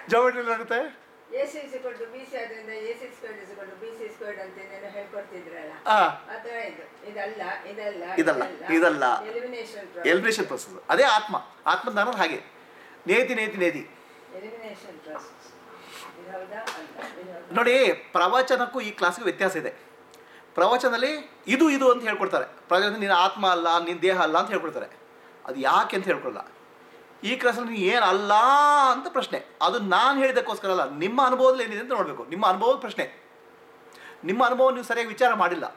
Geometry ಆಗುತ್ತೆ A C ಇಸಿಕೊಂಡು B C ಆದ್ರಿಂದ ಎ ಸಿ ಸ್ಕ್ವೇರ್ಡ್ ಇಸಿಕೊಂಡು ಬಿ ಸಿ ಸ್ಕ್ವೇರ್ಡ್ ಅಂತ ಏನೇನೋ ಹೇಳ್ಕೊಡ್ತಿದ್ರಲ್ಲ ಆ ಆ ಥರ ಇದು ಇದಲ್ಲ ಇದಲ್ಲ ಇದಲ್ಲ, ಇದಲ್ಲ. ಎಲಿಮಿನೇಷನ್ ಎಲಿಮಿನೇಷನ್ ಪ್ರೊಸೆಸ್ ಅದೇ ಆತ್ಮ ಆತ್ಮಜ್ಞಾನ ಹಾಗೆ ನೇತಿ ನೇತಿ ನೇತಿ ಎಲಿಮಿನೇಷನ್ ಪ್ರಾಸೆಸ್ ಇದು ಹೌದಾ ಅಲ್ಲ ಇದು ಹೌದಾ ನೋಡಿ ಪ್ರವಚನಕ್ಕೂ ಈ ಕ್ಲಾಸ್ಗೂ ವ್ಯತ್ಯಾಸ ಇದೆ ಪ್ರವಚನದಲ್ಲಿ ಇದು ಇದು ಅಂತ ಹೇಳ್ಕೊಡ್ತಾರೆ ಪ್ರವಚನ ನೀನು ಆತ್ಮ ಅಲ್ಲ ನಿನ್ನ ದೇಹ ಅಲ್ಲ ಅಂತ ಹೇಳ್ಕೊಡ್ತಾರೆ ಅದು ಯಾಕೆ ಅಂತ ಹೇಳ್ಕೊಡಲ್ಲ ಈ ಕ್ಲಾಸಲ್ಲಿ ನೀನು ಏನು ಅಲ್ಲ ಅಂತ ಪ್ರಶ್ನೆ ಅದು ನಾನು ಹೇಳಿದ್ದಕ್ಕೋಸ್ಕರ ಅಲ್ಲ ನಿಮ್ಮ ಅನುಭವದಲ್ಲಿ ಏನಿದೆ ಅಂತ ನೋಡಬೇಕು ನಿಮ್ಮ ಅನುಭವದ ಪ್ರಶ್ನೆ ನಿಮ್ಮ ಅನುಭವ ನೀವು ಸರಿಯಾಗಿ ವಿಚಾರ ಮಾಡಿಲ್ಲ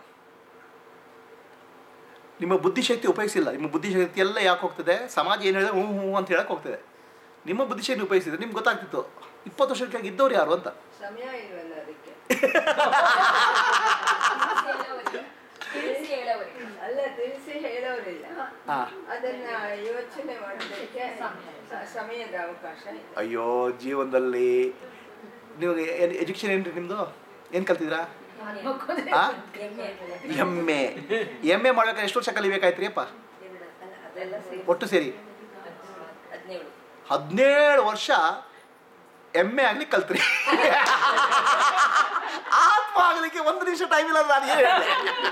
ನಿಮ್ಮ ಬುದ್ಧಿಶಕ್ತಿ ಉಪಯೋಗಿಸಿಲ್ಲ ನಿಮ್ಮ ಬುದ್ಧಿಶಕ್ತಿ ಎಲ್ಲ ಯಾಕೆ ಹೋಗ್ತದೆ ಸಮಾಜ ಏನು ಹೇಳಿದ್ರೆ ಹ್ಞೂ ಹ್ಞೂ ಅಂತ ಹೇಳಕ್ಕೆ ಹೋಗ್ತದೆ ನಿಮ್ಮ ಬುದ್ಧಿಶಕ್ತಿ ಉಪಯೋಗಿಸಿದ್ರೆ ನಿಮ್ಗೆ ಗೊತ್ತಾಗ್ತಿತ್ತು ಇಪ್ಪತ್ತು ವರ್ಷಕ್ಕೆ ಇದ್ದವ್ರು ಯಾರು ಅಂತ ಸಮಯ ಇಲ್ವಲ್ಲ ಅದಕ್ಕೆ ತಿಳಿಸಿ ಹೇಳೋರಿಗೆ ಅಲ್ಲ ತಿಳಿಸಿ ಹೇಳೋರಿಲ್ಲ ಹಾಂ ಅದನ್ನ ಯೋಚನೆ ಮಾಡೋದಕ್ಕೆ ಸ- ಸಮಯದ ಅವಕಾಶ ಇದೆ ಅಯ್ಯೋ ಜೀವನದಲ್ಲಿ ನಿಮಗೆ ಎಜುಕೇಷನ್ ಏನ್ರಿ ನಿಮ್ಮದು ಏನು ಕಲ್ತಿದ್ರಾ ಆ? ಎಮ್ ಎ ಎಮ್ ಎ ಮಾಡ್ಬೇಕಾದ್ರೆ ಎಷ್ಟು ವರ್ಷ ಕಲಿಬೇಕಾಯ್ತು ರೀ ಅಪ್ಪ ಅದೆಲ್ಲ ಸೇರಿ ಒಟ್ಟು ಸೇರಿ ಹದಿನೇಳು ಹದಿನೇಳು ವರ್ಷ ಎಮ್ ಎ ಆಗ್ಲಿಕ್ಕೆ ಕಲ್ತ್ರಿ ಆತ್ಮ ಆಗ್ಲಿಕ್ಕೆ ಒಂದು ನಿಮಿಷ ಟೈಮ್ ಇಲ್ಲ ನಾನು ಏನು ಹೇಳ್ದೆ?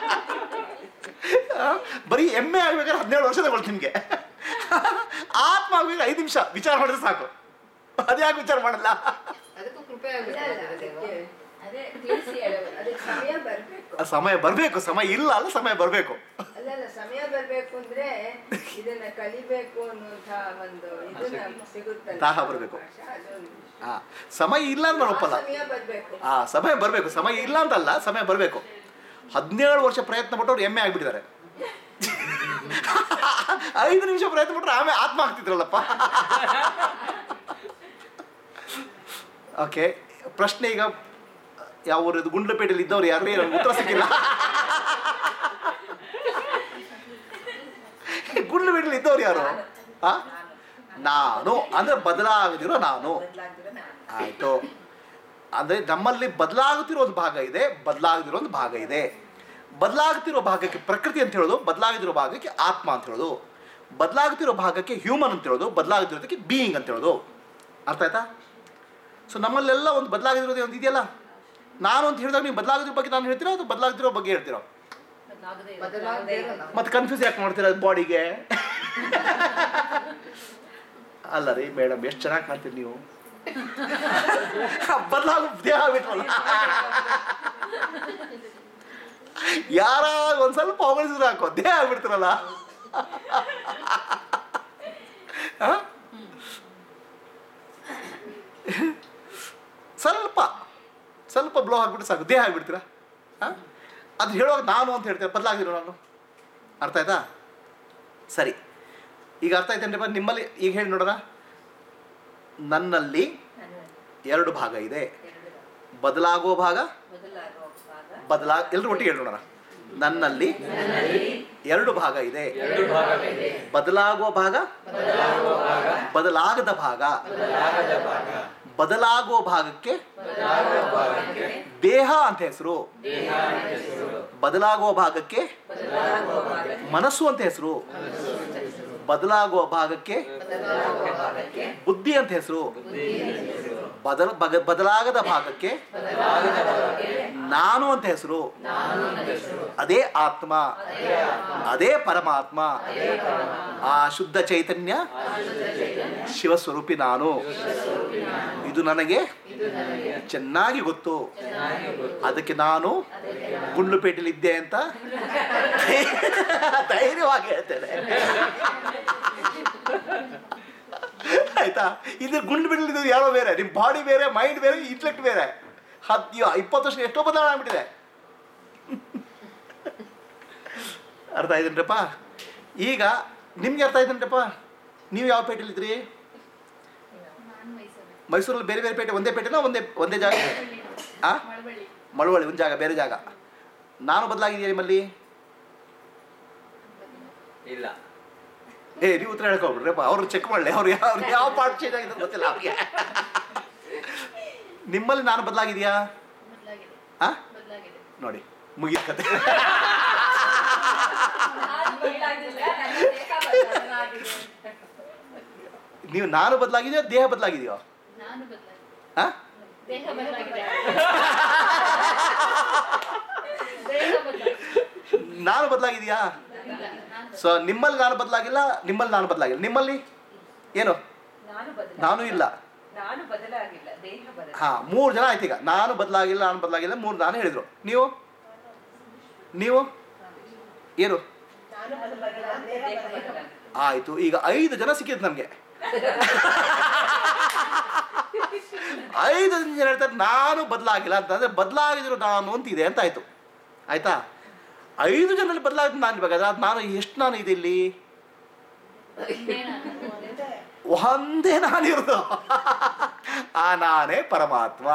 ಆ? ಬರೀ ಎಮ್ ಎ ಆಗ್ಬೇಕಾದ್ರೆ ಹದಿನೇಳು ವರ್ಷ ತಗೊಳ್ತೀನಿ ನಿಮಗೆ ಆತ್ಮ ಆಗ್ಬೇಕು ಐದು ನಿಮಿಷ ವಿಚಾರ ಮಾಡಿದ್ರೆ ಸಾಕು ಅದ್ಯಾಕೆ ವಿಚಾರ ಮಾಡಲ್ಲ ಅದಕ್ಕೂ ಕೃಪೆ ಅಲ್ಲ, ಅಲ್ಲ, ಆಗುತ್ತೆ ಅದಕ್ಕೆ ಅದೇ ತಿಳಿಸಿ ಹೇಳೋರಿಗೆ ಅದಕ್ಕೆ ಸಮಯ ಬರ್ಬೇಕು ಆ ಸಮಯ ಬರಬೇಕು ಸಮಯ ಇಲ್ಲ ಅಲ್ಲ ಸಮಯ ಬರಬೇಕು ಅಲ್ಲ ಅಲ್ಲ ಸಮಯ ಬರ್ಬೇಕು ಅಂದ್ರೆ ಇದನ್ನ ಕಲಿಬೇಕು ಅನ್ನುವಂತ ಒಂದು ಇದನ್ನ ಸಿಗುತ್ತಲ್ಲ ದಾಹ ಬರ್ಬೇಕು. ಅವಕಾಶ, ಅದೊಂದು. ಆ ಸಮಯ ಇಲ್ಲ ಅಂತ ನಾನು ಆ ಒಪ್ಪಲ್ಲ ಸಮಯ ಬರ್ಬೇಕು ಆ ಸಮಯ ಬರಬೇಕು ಸಮಯ ಇಲ್ಲ ಅಂತಲ್ಲ ಸಮಯ ಬರಬೇಕು ಹದಿನೇಳು ವರ್ಷ ಪ್ರಯತ್ನ ಪಟ್ಟವ್ರು ಎಮ್ಮೆ ಆಗ್ಬಿಟ್ಟಿದ್ದಾರೆ ಐದು ನಿಮಿಷ ಪ್ರಯತ್ನ ಪಟ್ಟರೆ ಆಮೇಲೆ ಆತ್ಮ ಆಗ್ತಿದ್ರಲ್ಲಪ್ಪ ಓಕೆ ಪ್ರಶ್ನೆ ಈಗ ಯಾವ ಊರದು ಗುಂಡ್ಲಪೇಟೆಯಲ್ಲಿ ಇದ್ದವ್ರು ಯಾರು ನನಗೆ ಉತ್ತರ ಸಿಕ್ಕಿಲ್ಲ ಗುಂಡ್ಲಪೇಟೆಯಲ್ಲಿ ಇದ್ದವ್ರು ಯಾರು ಆ? ನಾನು ಅಂದ್ರೆ ಬದಲಾಗದಿರೋ ನಾನು ಬದಲಾಗ್ದಿರೋ ನಾನು ಆಯ್ತು ಅಂದ್ರೆ ನಮ್ಮಲ್ಲಿ ಬದಲಾಗುತ್ತಿರೋ ಒಂದು ಭಾಗ ಇದೆ ಬದಲಾಗದಿರೋ ಒಂದು ಭಾಗ ಇದೆ ಬದಲಾಗುತ್ತಿರೋ ಭಾಗಕ್ಕೆ ಪ್ರಕೃತಿ ಅಂತ ಹೇಳೋದು ಬದಲಾಗದಿರೋ ಭಾಗಕ್ಕೆ ಆತ್ಮ ಅಂತ ಹೇಳೋದು ಬದಲಾಗುತ್ತಿರೋ ಭಾಗಕ್ಕೆ ಹ್ಯೂಮನ್ ಅಂತ ಹೇಳೋದು ಬದಲಾಗುತ್ತಿರೋದಕ್ಕೆ ಬೀಯಿಂಗ್ ಅಂತ ಹೇಳೋದು ಅರ್ಥ ಆಯ್ತಾ ಸೊ ನಮ್ಮಲ್ಲೆಲ್ಲ ಒಂದು ಬದಲಾಗದಿರೋದೇ ಒಂದು ಇದೆಯಲ್ಲ ನಾನು ಅಂತ ಹೇಳಿದಾಗ ನೀವು ಬದಲಾಗದಿರೋ ಬಗ್ಗೆ ನಾನು ಹೇಳ್ತೀರಾ ಅದು ಬದಲಾಗದಿರೋ ಬಗ್ಗೆ ಹೇಳ್ತೀರಾ ಬದಲಾಗದೇ ಇರೋ ನಾವು. ಮತ್ತೆ ಕನ್ಫ್ಯೂಸ್ ಯಾಕೆ ಮಾಡ್ತೀರಾ ಬಾಡಿಗೆ ಅಲ್ಲ ರೀ ಮೇಡಮ್ ಎಷ್ಟು ಚೆನ್ನಾಗಿ ಕಾಣ್ತೀರಿ ನೀವು ಬದಲಾಗ ದೇಹ ಬಿಟ್ರಲ್ಲ ಯಾರ ಒಂದ್ ಸ್ವಲ್ಪ ಹೊಗಳಿಸಿದ್ರೆ ಹಾಕೋ ದೇಹ ಆಗ್ಬಿಡ್ತಾರಲ್ಲ ಆ? ಸ್ವಲ್ಪ ಸ್ವಲ್ಪ ಬ್ಲೋ ಹಾಕ್ಬಿಟ್ಟು ಸಾಕು ದೇಹ ಆಗ್ಬಿಡ್ತೀರಾ ಆ? ಅದು ಹೇಳುವಾಗ ನಾನು ಅಂತ ಹೇಳ್ತೇನೆ ಬದಲಾಗಿರೋ ನಾನು ಅರ್ಥ ಆಯ್ತಾ ಸರಿ ಈಗ ಅರ್ಥ ಆಯ್ತೇನ್ರಿಪ್ಪ ನಿಮ್ಮಲ್ಲಿ ಈಗ ಹೇಳಿ ನೋಡೋಣ ನನ್ನಲ್ಲಿ ನಾನು ಎರಡು ಭಾಗ ಇದೆ ಎರಡು ಬದಲಾಗುವ ಭಾಗ ಬದಲಾಗುವ ಭಾಗ ಬದಲಾ ಎಲ್ಲರೂ ಒಟ್ಟಿಗೆ ಹೇಳಿ ನೋಡೋಣ ನನ್ನಲ್ಲಿ ಎರಡು ಭಾಗ ಇದೆ ಬದಲಾಗುವ ಭಾಗ ಬದಲಾಗದ ಭಾಗ ಬದಲಾಗುವ ಭಾಗಕ್ಕೆ ದೇಹ ಅಂತ ಹೆಸರು ಬದಲಾಗುವ ಭಾಗಕ್ಕೆ ಮನಸ್ಸು ಅಂತ ಹೆಸರು ಬದಲಾಗುವ ಭಾಗಕ್ಕೆ ಬುದ್ಧಿ ಅಂತ ಹೆಸರು ಬದಲ ಬಗ- ಬದಲಾಗದ ಭಾಗಕ್ಕೆ ನಾನು ಅಂತ ಹೆಸರು ಅದೇ ಆತ್ಮ ಅದೇ ಪರಮಾತ್ಮ ಆ ಶುದ್ಧ ಚೈತನ್ಯ ಶಿವಸ್ವರೂಪಿ ನಾನು ಇದು ನನಗೆ ಚೆನ್ನಾಗಿ ಗೊತ್ತು ಅದಕ್ಕೆ ನಾನು ಗುಂಡ್ಲುಪೇಟೆಯಲ್ಲಿ ಇದ್ದೆ ಅಂತ ಧೈರ್ಯವಾಗಿ ಹೇಳ್ತೇನೆ ಆಯ್ತಾ ಇದು ಗುಂಡು ಬಿಡಲಿದ್ದು ಯಾರೋ ಬೇರೆ ನಿಮ್ಮ ಬಾಡಿ ಬೇರೆ ಮೈಂಡ್ ಬೇರೆ ಇಂಟ್ಲೆಕ್ಟ್ ಬೇರೆ ಹತ್ತು ಇಪ್ಪತ್ತು ವರ್ಷ ಎಷ್ಟೋ ಬದಲಾವಣೆ ಆಗ್ಬಿಟ್ಟಿದೆ ಅರ್ಥ ಆಯ್ತೇನ್ರಪ್ಪ ಈಗ ನಿಮ್ಗೆ ಅರ್ಥ ಆಯ್ತೇನ್ರಪ್ಪ ನೀವು ಯಾವ ಪೇಟೆಲಿದ್ರಿ ಮೈಸೂರಲ್ಲಿ ಬೇರೆ ಬೇರೆ ಪೇಟೆ ಒಂದೇ ಪೇಟೆನಾ ಒಂದೇ ಒಂದೇ ಜಾಗ ಆ ಮಳವಳ್ಳಿ ಒಂದು ಜಾಗ ಬೇರೆ ಜಾಗ ನಾನು ಬದಲಾಗಿದೆಯಾ ನಿಮ್ಮಲ್ಲಿ ಇಲ್ಲ ಏ ನೀವು ಉತ್ತರ ಹೇಳ್ಕೊಬಿಡ್ರಪ್ಪ ಅವ್ರು ಚೆಕ್ ಮಾಡಲಿ ಅವ್ರು ಯಾವ ಅವ್ರು ಯಾವ ಪಾರ್ಟ್ ಚೇಂಜ್ ಆಗಿದೆ ಗೊತ್ತಿಲ್ಲ ಅವ್ರಿಗೆ ನಿಮ್ಮಲ್ಲಿ ನಾನು ಬದಲಾಗಿದೆಯಾ ಆ ನೋಡಿ ಮುಗಿದ ಕತೆ ನಾನು ಬದಲಾಗಿಲ್ಲ, ನನ್ನ ದೇಹ ಬದಲಾಗಿದೆ. ನೀವು ನಾನು ಬದಲಾಗಿದೆಯೋ ದೇಹ ಬದಲಾಗಿದೆಯೋ ನಾನು ನಾನು ಬದಲಾಗಿ ಹಾ ದೇಹ ಬದಲಾಗಿದೆ ದೇಹ ಬದಲಾಗಿದೆ ನಾನು ಬದಲಾಗಿದೆಯಾ ಇಲ್ಲ ನಾನು ಸೊ ನಿಮ್ಮಲ್ಲಿ ನಾನು ಬದಲಾಗಿಲ್ಲ ನಿಮ್ಮಲ್ಲಿ ನಾನು ಬದಲಾಗಿಲ್ಲ ನಿಮ್ಮಲ್ಲಿ ಏನು ನಾನು ಬದಲ ನಾನು ಇಲ್ಲ ನಾನು ಬದಲಾಗಿಲ್ಲ ದೇಹ ಬದಲ ಹಾ ಮೂರು ಜನ ಆಯ್ತು ಈಗ ನಾನು ಬದಲಾಗಿಲ್ಲ ನಾನು ಬದಲಾಗಿಲ್ಲ ಮೂರು ನಾನು ಹೇಳಿದ್ರು ನೀವು ನೀವು ಏನು ನಾನು ಬದಲಾಗಿಲ್ಲ ದೇಹ ಬದಲಾಗಿಲ್ಲ ಆಯ್ತು ಈಗ ಐದು ಜನ ಸಿಕ್ಕಿದ್ರು ನಮಗೆ ಐದು ಜನ ಹೇಳ್ತಾರೆ ನಾನು ಬದಲಾಗಿಲ್ಲ ಅಂತಂದ್ರೆ ಬದಲಾಗಿದ್ರು ನಾನು ಅಂತಿದೆ ಅಂತ ಆಯ್ತು ಆಯ್ತಾ ಐದು ಜನರಲ್ಲಿ ಬದಲಾಗಿದ್ದು ನಾನು ಬೇಕಾದ್ರೆ ಅದು ನಾನು ಎಷ್ಟು ನಾನು ಇದೆ ಇಲ್ಲಿ ಇನ್ನೇ ನಾನು ಒಂದೇ ನಾನಿರೋದು ಆ ನಾನೇ ಪರಮಾತ್ಮ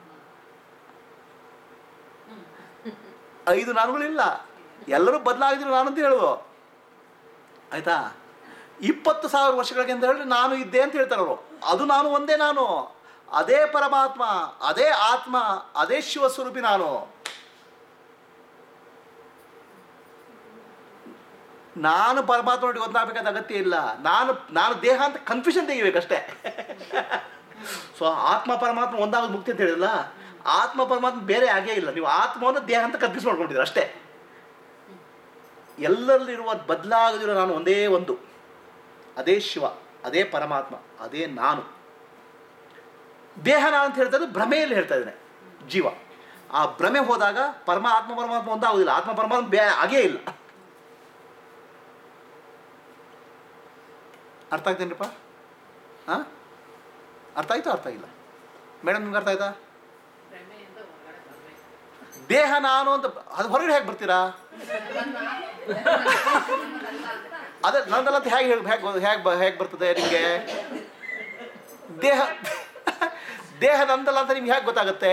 ಐದು ನಾನುಗಳಿಲ್ಲ ಎಲ್ಲರೂ ಬದಲಾಗಿದ್ರು ನಾನು ಅಂತ ಹೇಳುದು ಆಯ್ತಾ ಇಪ್ಪತ್ತು ಸಾವಿರ ವರ್ಷಗಳಿಗೆ ಅಂತ ಹೇಳಿ ನಾನು ಇದ್ದೆ ಅಂತ ಹೇಳ್ತಾರೆ ಅವರು ಅದು ನಾನು ಒಂದೇ ನಾನು ಅದೇ ಪರಮಾತ್ಮ ಅದೇ ಆತ್ಮ ಅದೇ ಶಿವಸ್ವರೂಪಿ ನಾನು ನಾನು ಪರಮಾತ್ಮ ನೋಡಿ ಗೊತ್ತಾಗಬೇಕಾದ ಅಗತ್ಯ ಇಲ್ಲ ನಾನು ನಾನು ದೇಹ ಅಂತ ಕನ್ಫ್ಯೂಷನ್ ತೆಗಿಬೇಕಷ್ಟೇ ಸೊ ಆತ್ಮ ಪರಮಾತ್ಮ ಒಂದಾಗೋದು ಮುಕ್ತಿ ಅಂತ ಹೇಳಿಲ್ಲ ಆತ್ಮ ಪರಮಾತ್ಮ ಬೇರೆ ಆಗೇ ಇಲ್ಲ ನೀವು ಆತ್ಮವನ್ನು ದೇಹ ಅಂತ ಕನ್ಫ್ಯೂಸ್ ಮಾಡ್ಕೊಂಡಿದ್ದೀರ ಅಷ್ಟೇ ಎಲ್ಲರಲ್ಲಿರುವ ಬದಲಾಗದಿರೋ ನಾನು ಒಂದೇ ಒಂದು ಅದೇ ಶಿವ ಅದೇ ಪರಮಾತ್ಮ ಅದೇ ನಾನು ದೇಹ ನಾನು ಅಂತ ಹೇಳ್ತಾ ಇದ್ದು ಭ್ರಮೆಯಲ್ಲಿ ಹೇಳ್ತಾ ಇದ್ದೇನೆ ಜೀವ ಆ ಭ್ರಮೆ ಹೋದಾಗ ಪರಮ ಆತ್ಮ ಪರಮಾತ್ಮ ಒಂದಾಗೋದಿಲ್ಲ ಆತ್ಮ ಪರಮಾತ್ಮ ಬೇ ಆಗೇ ಇಲ್ಲ ಅರ್ಥ ಆಗ್ತೇನ್ರಿಪ್ಪ ಹಾಂ ಅರ್ಥ ಆಯ್ತು ಅರ್ಥ ಇಲ್ಲ ಮೇಡಮ್ ನಿಮ್ಗೆ ಅರ್ಥ ಆಯ್ತಾ ಭ್ರಮೆಯಿಂದ ಹೊರಗಡೆ ಬರ್ಬೇಕು ದೇಹ ನಾನು ಅಂತ ಅದು ಹೊರಗಡೆ ಹೇಗೆ ಬರ್ತೀರಾ ಅದೇ ನಂದಲ್ಲ ಅಂತ ಹೇಗೆ ಹೇಗೆ ಹೇಗೆ ಹೇಗೆ ಬರ್ತದೆ ನಿಮಗೆ ದೇಹ ದೇಹ ನಂದಲ್ಲ ಅಂತ ನಿಮ್ಗೆ ಹೇಗೆ ಗೊತ್ತಾಗುತ್ತೆ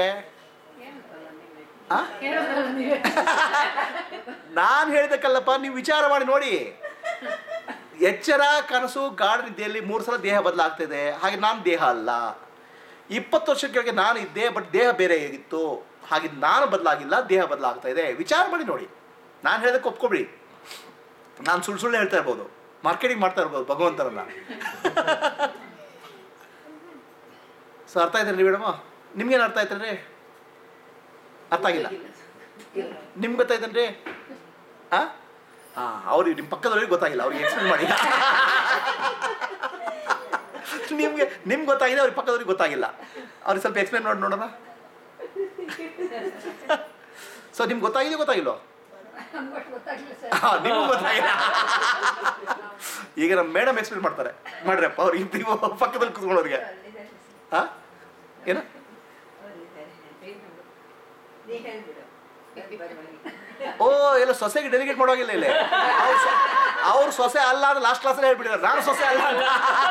ಆ? ಕೇಳೋದಲ್ಲ ನೀವೇ ನಾನು ಹೇಳಿದಕ್ಕಲ್ಲಪ್ಪ ನೀವು ವಿಚಾರ ಮಾಡಿ ನೋಡಿ ಎಚ್ಚರ ಕನಸು ಗಾಢ ನಿದ್ದೆಯಲ್ಲಿ ಮೂರು ಸಲ ದೇಹ ಬದಲಾಗ್ತಿದೆ ಹಾಗೆ ನಾನು ದೇಹ ಅಲ್ಲ ಇಪ್ಪತ್ತು ವರ್ಷ ಕೆಳಗೆ ನಾನು ಇದ್ದೆ ಬಟ್ ದೇಹ ಬೇರೆ ಇತ್ತು ಹಾಗೆ ನಾನು ಬದಲಾಗಿಲ್ಲ ದೇಹ ಬದಲಾಗ್ತಾ ಇದೆ ವಿಚಾರ ಮಾಡಿ ನೋಡಿ ನಾನು ಹೇಳಿದಕ್ಕೆ ಒಪ್ಕೊಬಿಡಿ ನಾನು ಸುಳ್ಳು ಸುಳ್ಳು ಹೇಳ್ತಾ ಇರ್ಬೋದು ಮಾರ್ಕೆಟಿಂಗ್ ಮಾಡ್ತಾ ಇರ್ಬೋದು ಭಗವಂತರನ್ನ ಸೊ ಅರ್ಥ ಆಯ್ತೇನ್ರಿ ಮೇಡಮ್ ನಿಮ್ಗೇನು ಅರ್ಥ ಆಯ್ತೇನ್ರಿ ಅರ್ಥ ಆಗಿಲ್ಲ ನಿಮ್ಗೆ ಗೊತ್ತಾಯ್ತೇನ್ರಿ ಹಾಂ ಹಾಂ ಅವ್ರಿಗೆ ನಿಮ್ಮ ಪಕ್ಕದವ್ರಿಗೆ ಗೊತ್ತಾಗಿಲ್ಲ ಅವ್ರಿಗೆ ಎಕ್ಸ್ಪ್ಲೇನ್ ಮಾಡಿ ನಿಮ್ಗೆ ನಿಮ್ಗೆ ಗೊತ್ತಾಗಿದೆ ಅವ್ರಿಗೆ ಪಕ್ಕದವ್ರಿಗೆ ಗೊತ್ತಾಗಿಲ್ಲ ಅವ್ರಿಗೆ ಸ್ವಲ್ಪ ಎಕ್ಸ್ಪ್ಲೇನ್ ಮಾಡಿ ನೋಡೋಣ ಸೊ ನಿಮ್ಗೆ ಗೊತ್ತಾಗಿದೆ ಗೊತ್ತಾಗಿಲ್ಲೋ ಹಾಂ ನಿಮ್ಗೆ ಗೊತ್ತಾಗಿಲ್ಲ ಈಗ ನಮ್ಮ ಮೇಡಮ್ ಎಕ್ಸ್ಪ್ಲೇನ್ ಮಾಡ್ತಾರೆ ಮಾಡ್ರಪ್ಪ ಅವ್ರಿಗೆ ನೀವು ಪಕ್ಕದಲ್ಲಿ ಕೂತ್ಕೊಳ್ಳೋರಿಗೆ ಹಾಂ ಏನು ನೀ ಹೇಳ್ಬಿಡು ಪರವಾಗಿಲ್ಲ. ಓ ಎಲ್ಲ ಸೊಸೆಗೆ ಡೆಲಿಗೇಟ್ ಮಾಡೋಗಿಲ್ಲ ಇಲ್ಲಿ ಅವ್ರು ಸೊ- ಅವ್ರು ಸೊಸೆ ಅಲ್ಲ ಅಂತ ಲಾಸ್ಟ್ ಕ್ಲಾಸಲ್ಲಿ ಹೇಳ್ಬಿಟ್ಟಿದ್ದಾರೆ ನಾನು ಸೊಸೆ ಅಲ್ಲ ಅಂತ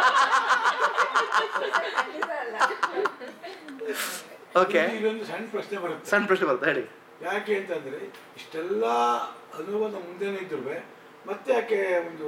ಖಂಡಿತ ಅಲ್ಲ. ಓಕೆ ಇದೊಂದು ಸಣ್ಣ ಪ್ರಶ್ನೆ ಬರುತ್ತೆ ಸಣ್ಣ ಪ್ರಶ್ನೆ ಬರುತ್ತೆ ಹೇಳಿ ಯಾಕೆ ಅಂತಂದ್ರೆ ಇಷ್ಟೆಲ್ಲ ಅನುಭವ ನಮ್ಮ ಮುಂದೆನೇ ಇದ್ರು ಮತ್ತೆ ಯಾಕೆ ಒಂದು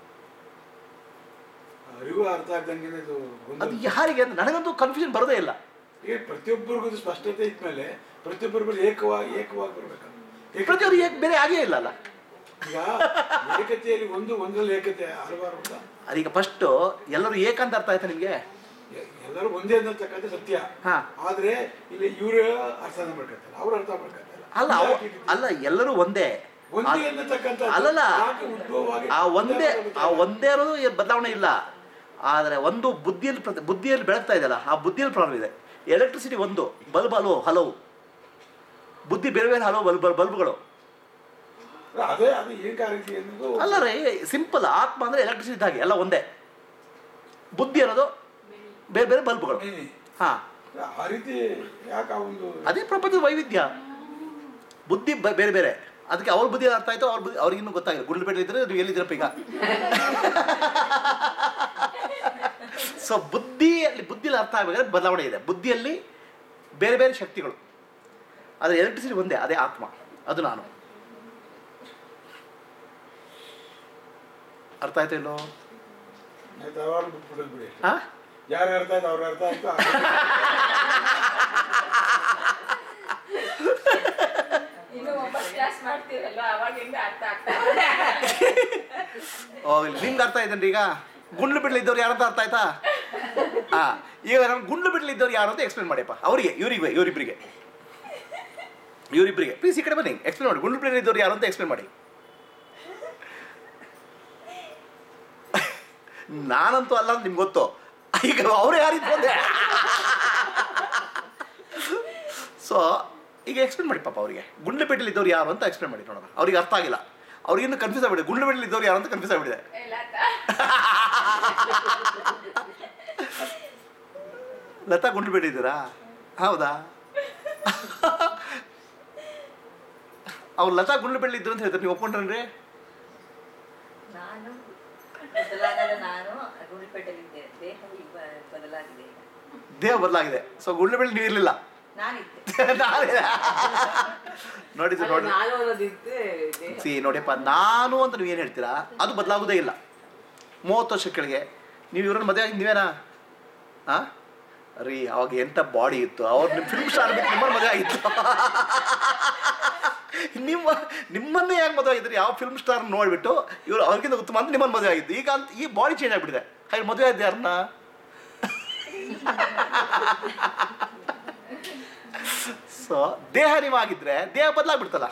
ಅರಿವು ಅರ್ಥ ಆಗ್ದಂಗೆ ಇದು ಅದು ಒಂದು ಯಾರಿಗೆ ಅಂತ ನನಗಂತೂ ಕನ್ಫ್ಯೂಷನ್ ಬರೋದೇ ಇಲ್ಲ ಈಗ ಪ್ರತಿಯೊಬ್ಬರಿಗೂ ಇದು ಸ್ಪಷ್ಟತೆ ಇದ್ಮೇಲೆ ಪ್ರತಿಯೊಬ್ಬರು ಬರೀ ಏಕವಾಗಿ ಏಕವಾಗಿ ಬರ್ಬೇಕು ಏಕ- ಪ್ರತಿಯೊಂದು ಏಕ್ ಬೇರೆ ಆಗೇ ಇಲ್ಲ ಅಲ್ಲ ಈಗ ಏಕತೆಯಲ್ಲಿ ಒಂದು ಒಂದರಲ್ಲಿ ಏಕತೆ ಹಲವಾರು ಉಂಟಾ? ಅದೀಗ ಫಸ್ಟ್ ಎಲ್ಲರೂ ಏಕಂತ ಅರ್ಥ ಆಯ್ತಾ ನಿಮಗೆ ಎ- ಎಲ್ಲರೂ ಒಂದೇ ಅನ್ನತಕ್ಕಂಥ ಸತ್ಯ ಹಾ. ಆದ್ರೆ ಇಲ್ಲಿ ಇವರು ಅರ್ಥ ಮಾಡ್ಕೊತಾರೆ ಅವ್ರು ಅರ್ಥ ಮಾಡ್ಕೊತಾರೆ ಅಲ್ಲ ಅವ- ಅಲ್ಲ ಎಲ್ಲರೂ ಒಂದೇ ಒಂದೇ ಆ- ಅನ್ನತಕ್ಕಂಥ ಅಲ್ಲಲ್ಲ ಯಾಕೆ ಉದ್ಭವವಾಗಿ ಆ ಒಂದೇ ಆ ಒಂದೇ ಅನ್ನೋದು ಏನ್ ಬದಲಾವಣೆ ಇಲ್ಲ ಆದರೆ ಒಂದು ಬುದ್ಧಿಯಲ್ಲಿ ಪ್ರತಿ- ಬುದ್ಧಿಯಲ್ಲಿ ಬೆಳಗ್ತಾ ಇದೆಯಲ್ಲ ಆ ಬುದ್ಧಿಯಲ್ಲಿ ಪ್ರಾಬ್ಲಮ್ ಇದೆ ಎಲೆಕ್ಟ್ರಿಸಿಟಿ ಒಂದು ಬಲ್ಬ್ ಹಲವು ಹಲವು ಬುದ್ಧಿ ಬೇರೆ ಬೇರೆ ಹಲವು ಬಲ್ಬ್ ಬಲ್ಬ್ಗಳು ಅದೇ ಅದು ಏನ್ ಕಾರ್ಯ ಅನ್ನೋದು ಅಲ್ಲ ರೀ ಸಿಂಪಲ್ ಆತ್ಮ ಅಂದ್ರೆ ಎಲೆಕ್ಟ್ರಿಸಿಟಿ ಹಾಗೆ ಎಲ್ಲ ಒಂದೇ ಬುದ್ಧಿ ಅನ್ನೋದು ಬೇರೆ ಬೇರೆ ಬಲ್ಬ್ಗಳು ಮೇನೆ. ಹಾ ಆ ರೀತಿ ಯಾಕೆ ಆ ಒಂದು ಅದೇ ಪ್ರಪಂಚದ ವೈವಿಧ್ಯ ಬುದ್ಧಿ ಬ- ಬೇರೆ ಬೇರೆ ಅದಕ್ಕೆ ಅವ್ರ ಬುದ್ಧಿ ಅರ್ಥ ಆಯ್ತು ಅವ್ರ ಬುದ್ಧಿ ಅವ್ರಿಗಿನ್ನೂ ಗೊತ್ತಾಗಿಲ್ಲ ಗುಂಡ್ಲುಪೇಟೆ ಇದ್ರೆ ನೀವು ಎಲ್ಲಿದ್ದೀರಪ್ಪ ಈಗ ಸೊ ಬುದ್ಧಿಯಲ್ಲಿ ಬುದ್ಧಿಯಲ್ಲಿ ಅರ್ಥ ಆಗಬೇಕಾದ್ರೆ ಬದಲಾವಣೆ ಇದೆ ಬುದ್ಧಿಯಲ್ಲಿ ಬೇರೆ ಬೇರೆ ಶಕ್ತಿಗಳು ಆದರೆ ಎಲೆಕ್ಟ್ರಿಸಿಟಿ ಒಂದೇ ಅದೇ ಆತ್ಮ ಅದು ನಾನು ಅರ್ಥ ಆಯ್ತು ಇಲ್ಲೋ ಆಯ್ತು, ಅವ್ರು ಬಿಟ್ಬಿಡೋದು ಬಿಡಿ ಹಾ ಯಾರು ಅರ್ಥ ಆಯ್ತು ಅವ್ರ ಅರ್ಥ ಆಯ್ತು ಇನ್ನು ಒಂಬತ್ತು ಕ್ಲಾಸ್ ಮಾಡ್ತೀವಲ್ವಾ ಅವಾಗಿಂದ ಅರ್ಥ ಆಗ್ತಾ ಹೋಗ್ಲಿ ನಿಮ್ಗೆ ಅರ್ಥ ಆಯ್ತೇನ್ರಿ ಈಗ ಗುಂಡ್ಲು ಬಿಡ್ಲಿ ಇದ್ದವ್ರು ಯಾರಂತ ಅರ್ಥ ಆಯ್ತಾ ಹಾ ಈಗ ನಮ್ಮ ಗುಂಡು ಬಿಡ್ಲಿದ್ದವ್ರು ಯಾರು ಅಂತ ಎಕ್ಸ್ಪ್ಲೇನ್ ಮಾಡಿಯಪ್ಪ ಅವರಿಗೆ ಇವರಿಗೆ ಇವರಿಬ್ಬರಿಗೆ ಇವರಿಬ್ಬರಿಗೆ ಪ್ಲೀಸ್ ಈ ಕಡೆ ಬನ್ನಿ ಎಕ್ಸ್ಪ್ಲೇನ್ ಮಾಡಿ ಗುಂಡು ಬಿಡ್ಲಿದ್ದವ್ರು ಯಾರು ಅಂತ ಎಕ್ಸ್ಪ್ಲೇನ್ ಮಾಡಿ ನಾನಂತೂ ಅಲ್ಲ ಅಂತ ನಿಮ್ಗೆ ಗೊತ್ತು ಈಗ ಅವ್ರು ಯಾರಿದ್ರು ಅಂದೆ ಸೊ ಈಗ ಎಕ್ಸ್ಪ್ಲೇನ್ ಮಾಡಿ ಪಾಪ ಅವರಿಗೆ ಗುಂಡ್ಲಪೇಟೆಲಿ ಇದ್ದವ್ರು ಯಾರು ಅಂತ ಎಕ್ಸ್ಪ್ಲೇನ್ ಮಾಡಿ ನೋಡೋಣ ಅವ್ರಿಗೆ ಅರ್ಥ ಆಗಿಲ್ಲ ಅವ್ರಿಗೆ ಇನ್ನು ಕನ್ಫ್ಯೂಸ್ ಆಗ್ಬಿಡಿದೆ ಗುಂಡ್ಲಪೇಟೆಲಿ ಇದ್ದವ್ರು ಯಾರು ಅಂತ ಕನ್ಫ್ಯೂಸ್ ಆಗ್ಬಿಡಿದೆ ಏ, ಲತಾ ಲತಾ ಗುಂಡ್ಲಪೇಟೆ ಇದ್ದೀರಾ ಹೌದಾ ಅವ್ರು ಲತಾ ಗುಂಡ್ಲಪೇಟೆಲಿ ಇದ್ರು ಅಂತ ಹೇಳ್ತಾರೆ ನೀವು ಒಪ್ಕೊಂಡ್ರಿ ನಾನು ಬದಲಾಗದ ನಾನು ಗುಂಡ್ಲಪೇಟೆಲಿದ್ದೆ ದೇಹ ಈಗ ಬದಲಾಗಿದೆ ಈಗ. ದೇಹ ಬದಲಾಗಿದೆ ಸೊ ಗುಂಡ್ಲಪೇಟೆ ನೀವು ಇರಲಿಲ್ಲ ನಾನಿದ್ದೆ ನೋಡಿ sir, ನೋಡಿ ನಾನು ಅನ್ನೋದಿತ್ತು ದೇಹ ಸಿ ನೋಡಿಯಪ್ಪ ನಾನು ಅಂತ ನೀವು ಏನು ಹೇಳ್ತೀರಾ ಅದು ಬದಲಾಗೋದೇ ಇಲ್ಲ ಮೂವತ್ತು ವರ್ಷ ಕೆಳಗೆ ನೀವು ಇವ್ರನ್ನ ಮದುವೆ ಆಗಿ ನೀವೇನಾ ಆ ರೀ ಅವಾಗ ಎಂಥ ಬಾಡಿ ಇತ್ತು ಅವ್ರು ನಿಮ್ಮ ಫಿಲ್ಮ್ ಸ್ಟಾರ್ ಬಿಟ್ಟು ನಿಮ್ಮನ್ನ ಮದುವೆ ಆಗಿತ್ತು ನಿಮ್ಮ ನಿಮ್ಮನ್ನೇ ಯಾಕೆ ಮದುವೆ ಆಗಿದ್ರಿ ಯಾವ ಫಿಲ್ಮ್ ಸ್ಟಾರ್ ನೋಡಿಬಿಟ್ಟು ಇವರು ಅವ್ರಿಗಿಂತ ಉತ್ತಮ ಅಂತ ನಿಮ್ಮನ್ನ ಮದುವೆ ಆಗಿದ್ದು ಈಗ ಅಂತ ಈ ಬಾಡಿ ಚೇಂಜ್ ಆಗಿಬಿಟ್ಟಿದೆ ಹಾಗೆ ಮದುವೆ ಆಯ್ತು ಯಾರನ್ನ ಸೊ ದೇಹ ನೀವಾಗಿದ್ರೆ ದೇಹ ಬದಲಾಗ್ಬಿಡ್ತಲ್ಲ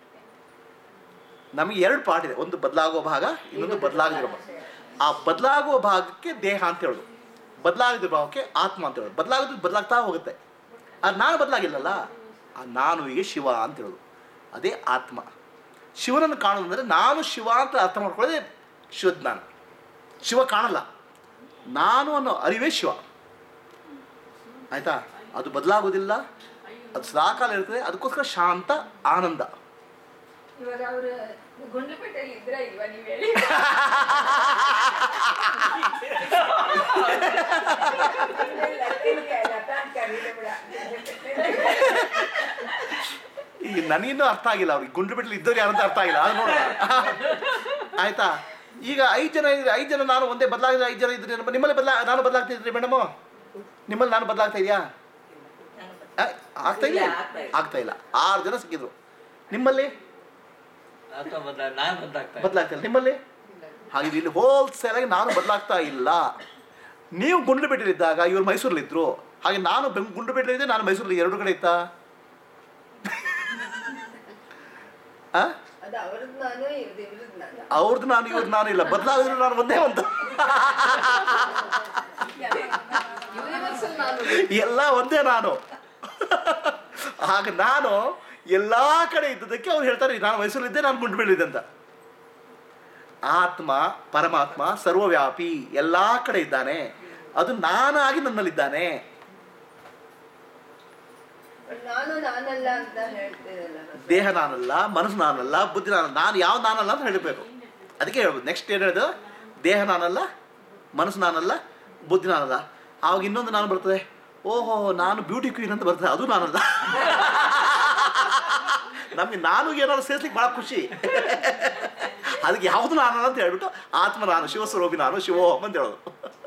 ನಮಗೆ ಎರಡು ಪಾರ್ಟ್ ಇದೆ ಒಂದು ಬದಲಾಗುವ ಭಾಗ ಇನ್ನೊಂದು ಬದಲಾಗದಿರೋ ಭಾಗ ಆ ಬದಲಾಗುವ ಭಾಗಕ್ಕೆ ದೇಹ ಅಂತ ಹೇಳೋದು ಬದಲಾಗದಿರೋ ಭಾಗಕ್ಕೆ ಆತ್ಮ ಅಂತ ಹೇಳೋದು ಬದಲಾಗೋದು ಬದಲಾಗ್ತಾ ಹೋಗುತ್ತೆ ಅದು ನಾನು ಬದಲಾಗಿಲ್ಲಲ್ಲ ಆ ನಾನು ಈಗ ಶಿವ ಅಂತ ಹೇಳೋದು ಅದೇ ಆತ್ಮ ಶಿವನನ್ನು ಕಾಣೋದು ಅಂದರೆ ನಾನು ಶಿವ ಅಂತ ಅರ್ಥ ಮಾಡ್ಕೊಳ್ಳೋದೇ ಶಿವಜ್ಞಾನ ಶಿವ ಕಾಣಲ್ಲ ನಾನು ಅನ್ನೋ ಅರಿವೇ ಶಿವ ಆಯ್ತಾ ಅದು ಬದಲಾಗೋದಿಲ್ಲ ಅದು ಸದಾಕಾಲ ಇರ್ತದೆ ಅದಕ್ಕೋಸ್ಕರ ಶಾಂತ ಆನಂದ ಇವಾಗ ಅವ್ರು ಗುಂಡ್ಲಪೇಟೆಯಲ್ಲಿ ಇದ್ರ ಇಲ್ವಾ ನೀವ್ ಹೇಳಿ ಲತಾ ಲತಾ ಅಂತ ಕರೀಲೆ ಬಿಡ ಈಗ ನನಗಿನ್ನೂ ಅರ್ಥ ಆಗಿಲ್ಲ ಅವ್ರಿಗೆ ಗುಂಡು ಬಿಡ್ಲಿ ಇದ್ದವ್ರು ಯಾರಂತ ಅರ್ಥ ಆಗಿಲ್ಲ ಅದು ನೋಡೋಣ ಆಯ್ತಾ ಈಗ ಐದು ಜನ ಇದ್ರೆ ಐದು ಜನ ನಾನು ಒಂದೇ ಬದಲಾಗಿದ್ರೆ ಐದು ಜನ ಇದ್ರೆ ನಮ್ಮ- ನಿಮ್ಮಲ್ಲಿ ಬದಲಾ ನಾನು ಬದಲಾಗ್ತಿದ್ರಿ ಮೇಡಮು ನಿಮ್ಮಲ್ಲಿ ನಾನು ಬದಲಾಗ್ತಾ ಇದೆಯಾ ನಾನು ಬದ- ಆ, ಆಗ್ತಾ ಇಲ್ಲ ಇಲ್ಲ, ಆಗ್ತಾ ಇಲ್ಲ. ಆಗ್ತಾ ಇಲ್ಲ ಆರು ಜನ ಸಿಕ್ಕಿದ್ರು ನಿಮ್ಮಲ್ಲಿ ಅಥವಾ ಬದಲ ನಾನು ಬದಲಾಗ್ತಾ ಬದಲಾಗ್ತಾ ಇಲ್ಲ ನಿಮ್ಮಲ್ಲಿ ಹಾಗೆ ಇಲ್ಲಿ ಹೋಲ್ಸೇಲ್ ಆಗಿ ನಾನು ಬದಲಾಗ್ತಾ ಇಲ್ಲ ನೀವು ಗುಂಡ್ಲುಪೇಟೆಲಿದ್ದಾಗ ಇವ್ರು ಮೈಸೂರಲ್ಲಿದ್ದರು ಹಾಗೆ ನಾನು ಬೆಂಗ್ ಗುಂಡ್ಲುಪೇಟೆಲಿದ್ದೆ ನಾನು ಮೈಸೂರಲ್ಲಿ ಎರಡು ಕಡೆ ಇತ್ತಾ ಆ ಅದು ಅವ್ರದ್ದು ನಾನು ಇವ್ರದ್ದು ಇವ್ರದ್ದು ನಾನು ಅವ್ರದ್ದು ನಾನು ಇವ್ರದ್ದು ನಾನು ಇಲ್ಲ ಬದಲಾಗಿದ್ರು ನಾನು ಒಂದೇ ಒಂದು ಯೂನಿವರ್ಸಲ್ ನಾನು ಎಲ್ಲ ಒಂದೇ ನಾನು ಆಗ ನಾನು ಎಲ್ಲ ಕಡೆ ಇದ್ದದಕ್ಕೆ ಅವ್ರು ಹೇಳ್ತಾರೆ ನಾನು ಮೈಸೂರಲ್ಲಿದ್ದೆ ನಾನು ಗುಂಡ್ಬೇಳಿದ್ದೆ ಅಂತ ಆತ್ಮ ಪರಮಾತ್ಮ ಸರ್ವವ್ಯಾಪಿ ಎಲ್ಲ ಕಡೆ ಇದ್ದಾನೆ ಅದು ನಾನಾಗಿ ನನ್ನಲ್ಲಿದ್ದಾನೆ ನಾನು ನಾನಲ್ಲ ಅಂತ ಹೇಳ್ತಿರಲ್ಲ ದೇಹ ನಾನಲ್ಲ ಮನಸ್ಸು ನಾನಲ್ಲ ಬುದ್ಧಿ ನಾನಲ್ಲ ನಾನು ಯಾವ ನಾನಲ್ಲ ಅಂತ ಹೇಳಬೇಕು ಅದಕ್ಕೆ ಹೇಳ್ಬೋದು ನೆಕ್ಸ್ಟ್ ಏನು ಹೇಳಿದ್ರು ದೇಹ ನಾನಲ್ಲ ಮನಸ್ಸು ನಾನಲ್ಲ ಬುದ್ಧಿ ನಾನಲ್ಲ ಆವಾಗ ಇನ್ನೊಂದು ನಾನು ಬರ್ತದೆ ಓಹೋ ನಾನು ಬ್ಯೂಟಿ ಕ್ವೀನ್ ಅಂತ ಬರ್ತದೆ ಅದು ನಾನಲ್ಲ ನಮಗೆ ನಾನು ಏನಾದ್ರು ಸೇರ್ಸ್ಲಿಕ್ಕೆ ಭಾಳ ಖುಷಿ ಅದಕ್ಕೆ ಯಾವುದು ನಾನಲ್ಲ ಅಂತ ಹೇಳ್ಬಿಟ್ಟು ಆತ್ಮ ನಾನು ಶಿವಸ್ವರೂಪಿ ನಾನು ಶಿವೋಹಂ ಅಂತ ಹೇಳೋದು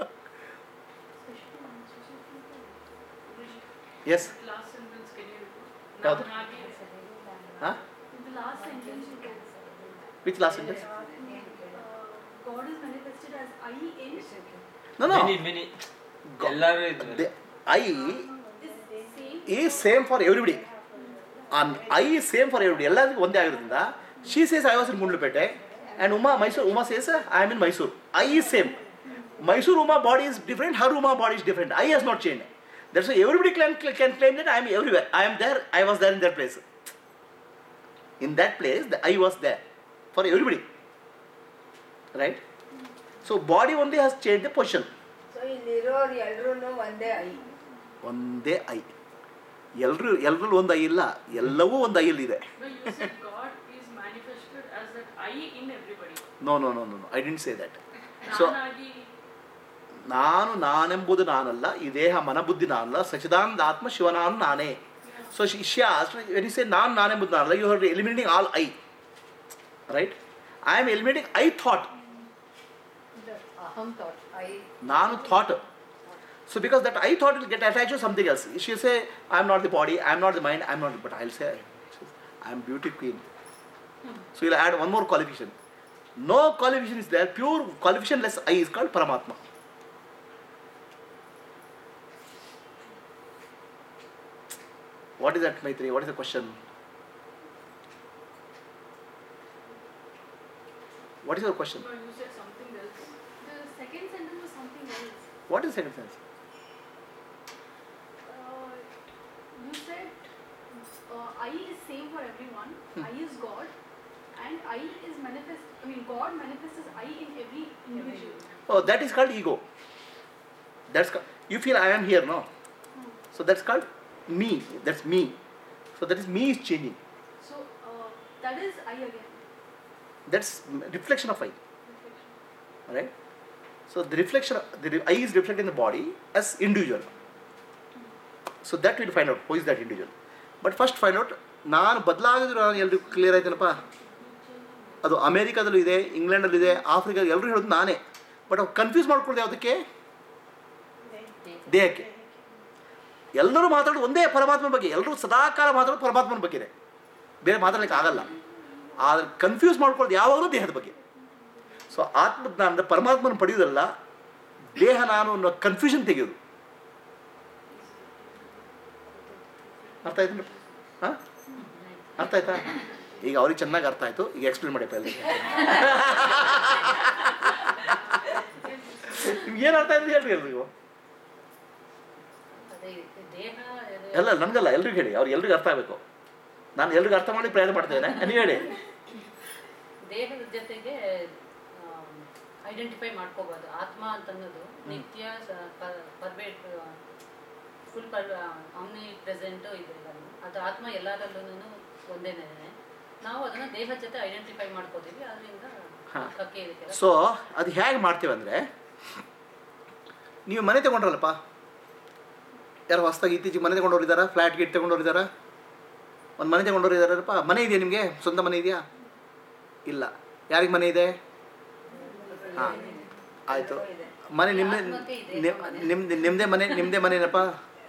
yes Last sentence, can you repeat? ಯಾವ್ದು? ನಾನಾಗಿ ಹಾಂ In the last sentence, you can say, which last sentence uh, God is manifested as I in no no ಮಿನಿ ಮಿನಿ ಎಲ್ಲರೂ ಇದ್ರು ಐ is same. ಈ same for everybody and I same for everybody ಎಲ್ಲರಿಗೂ ಒಂದೇ ಆಗಿರೋದ್ರಿಂದ she says I was in Gundlupete and Uma Mysuru Uma says I am in Mysuru I is same Mysuru Uma body is different her Uma body is different i has not changed that's why everybody can, can claim that i am everywhere i am there i was there in that place in that place the i was there for everybody right so body only has changed the position so ಇಲ್ಲಿರೋರು ಎಲ್ರೂ ಒಂದೇ I ಒಂದೇ I ಎಲ್ಲರೂ ಎಲ್ಲರಲ್ಲಿ ಒಂದು I ಇಲ್ಲ ಎಲ್ಲವೂ ಒಂದು ಐಯಲ್ಲಿದೆ No, you said God is manifested as that I in everybody. No no no no I didn't say that so ನಾನಾಗಿ ನಾನು ನಾನೆಂಬುದು ನಾನಲ್ಲ ಈ ದೇಹ ಮನಬುದ್ಧಿ ನಾನಲ್ಲ ಸಚಿದಾನಂದ ಆತ್ಮ ಶಿವನಾನು ನಾನೇ ಸೊ ಶಿಷ್ಯ ವೆನ್ ಸೇ ನಾನು ನಾನೆಂಬುದು ನಾನಲ್ಲ you are eliminating all I right I am eliminating I thought ಅಹಂ ಥಾಟ್ ಐ ನಾನು thought so because that I thought will get attach to something else she say I am not the body I am not the mind I am not but I will say I am beauty queen so will add one more qualification no qualification is there pure qualification less I is called ಪರಮಾತ್ಮ what is that Maitri what is the question what is your question No, you said something else. The second sentence was something else. What is second sense Uh, you said uh, I is same for everyone. I is God, and I is manifest. I mean, God manifests as I in every individual. Oh, that is called ego. That's ca- you feel I am here, no? So that's called me. That's me. So that is me is changing. So uh, that is I again. That's m- reflection of I, Reflection. right? So the reflection, of- the re- I is reflected in the body as individual. So that we'll find out who is that individual. But first find out ನಾನು ಬದಲಾಗಿದ್ರು ನಾನು ಎಲ್ರಿಗೂ clear ಆಯ್ತೇನಪ್ಪ ಅದು ಅಮೇರಿಕಾದಲ್ಲೂ ಇದೆ ಇಂಗ್ಲೆಂಡಲ್ಲೂ ಇದೆ Africa ಎಲ್ಲರೂ ಹೇಳೋದು ನಾನೇ but ಅವ್ರು ಕನ್ಫ್ಯೂಸ್ ಮಾಡ್ಕೊಳ್ದೆ ಯಾವುದಕ್ಕೆ ದೇಹಕ್ಕೆ ಎಲ್ಲರೂ ಮಾತಾಡೋದು ಒಂದೇ ಪರಮಾತ್ಮನ ಬಗ್ಗೆ ಎಲ್ಲರೂ ಸದಾಕಾಲ ಮಾತಾಡೋದು ಪರಮಾತ್ಮನ ಬಗ್ಗೆನೇ ಬೇರೆ ಮಾತಾಡ್ಲಿಕ್ಕೆ ಆಗಲ್ಲ ಆದರೆ ಕನ್ಫ್ಯೂಸ್ ಮಾಡ್ಕೊಳ್ಳೋದು ಯಾವಾಗಲೂ ದೇಹದ ಬಗ್ಗೆ ಸೊ ಆತ್ಮಜ್ಞಾನದ ಪರಮಾತ್ಮನ ಪಡೆಯೋದಲ್ಲ ದೇಹ ನಾನು ಅನ್ನೋ ಕನ್ಫ್ಯೂಷನ್ ತೆಗೆಯೋದು ಅರ್ಥ ಆಯ್ತು ಹಾಂ ಅರ್ಥ ಆಯ್ತಾ ಈಗ ಅವ್ರಿಗೆ ಚೆನ್ನಾಗಿ ಅರ್ಥ ಆಯ್ತು ಈಗ ಎಕ್ಸ್ಪ್ಲೇನ್ ಮಾಡಿಪ್ಪ ಎಲ್ರಿಗೆ ನಿಮ್ಗೆ ಏನು ಅರ್ಥ ಆಯ್ತು ಹೇಳ್ರಿ ಎಲ್ರಿಗೂ ಅದೇ ದೇಹ ಅದು- ಎಲ್ಲ ನನಗಲ್ಲ ಎಲ್ರಿಗೂ ಹೇಳಿ ಅವ್ರು ಎಲ್ರಿಗೂ ಅರ್ಥ ಆಗಬೇಕು ನಾನು ಎಲ್ರಿಗೂ ಅರ್ಥ ಮಾಡಿ ಪ್ರಯತ್ನ ಮಾಡ್ತೇನೆ ನೀವು ಹೇಳಿ ದೇಹದ ಜೊತೆಗೆ ಐಡೆಂಟಿಫೈ ಮಾಡ್ಕೋಬೋದು ಆತ್ಮ ಅಂತನ್ನೋದು ನಿತ್ಯ ಪರ್ಬೇಟ್ ಫುಲ್ ಪರ್ ಆಮ್ನಿ ಪ್ರೆಸೆಂಟು ಇದೆಲ್ಲ ಅದು ಆತ್ಮ ಎಲ್ಲದರಲ್ಲೂ ಒಂದೇನೇ ನಾವು ಅದನ್ನ ದೇಹದ ಜೊತೆ ಐಡೆಂಟಿಫೈ ಮಾಡ್ಕೋತೀವಿ ಅದರಿಂದ ಹಾ. ಕಕ್ಕೆ ಇದಕ್ಕೆಲ್ಲ ಸೊ ಅದು ಹೇಗೆ ಮಾಡ್ತೀವಿ ಅಂದರೆ ನೀವು ಮನೆ ತಗೊಂಡ್ರಲ್ಲಪ್ಪ ಯಾರು ಹೊಸ್ದಾಗಿ ಇತ್ತೀಚೆಗೆ ಮನೆ ತಗೊಂಡವ್ರು ಇದ್ದಾರಾ ಫ್ಲ್ಯಾಟ್ ಗೀಟ್ ತಗೊಂಡವ್ರು ಇದ್ದಾರಾ ಒಂದು ಮನೆ ತಗೊಂಡವ್ರು ಇದ್ದಾರಪ್ಪ ಮನೆ ಇದೆಯಾ ನಿಮಗೆ ಸ್ವಂತ ಮನೆ ಇದೆಯಾ ಇಲ್ಲ ಯಾರಿಗೆ ಮನೆ ಇದೆ ಹಾಂ ಆಯಿತು ಮನೆ ನಿಮ್ಮ ಆತ್ಮಕ್ಕೆ ಇದೆ ನಿಮ್- ಮನೆ. ನಿಮ್ದು ನಿಮ್ಮದೇ ಮನೆ ನಿಮ್ಮದೇ ಮನೆನಪ್ಪ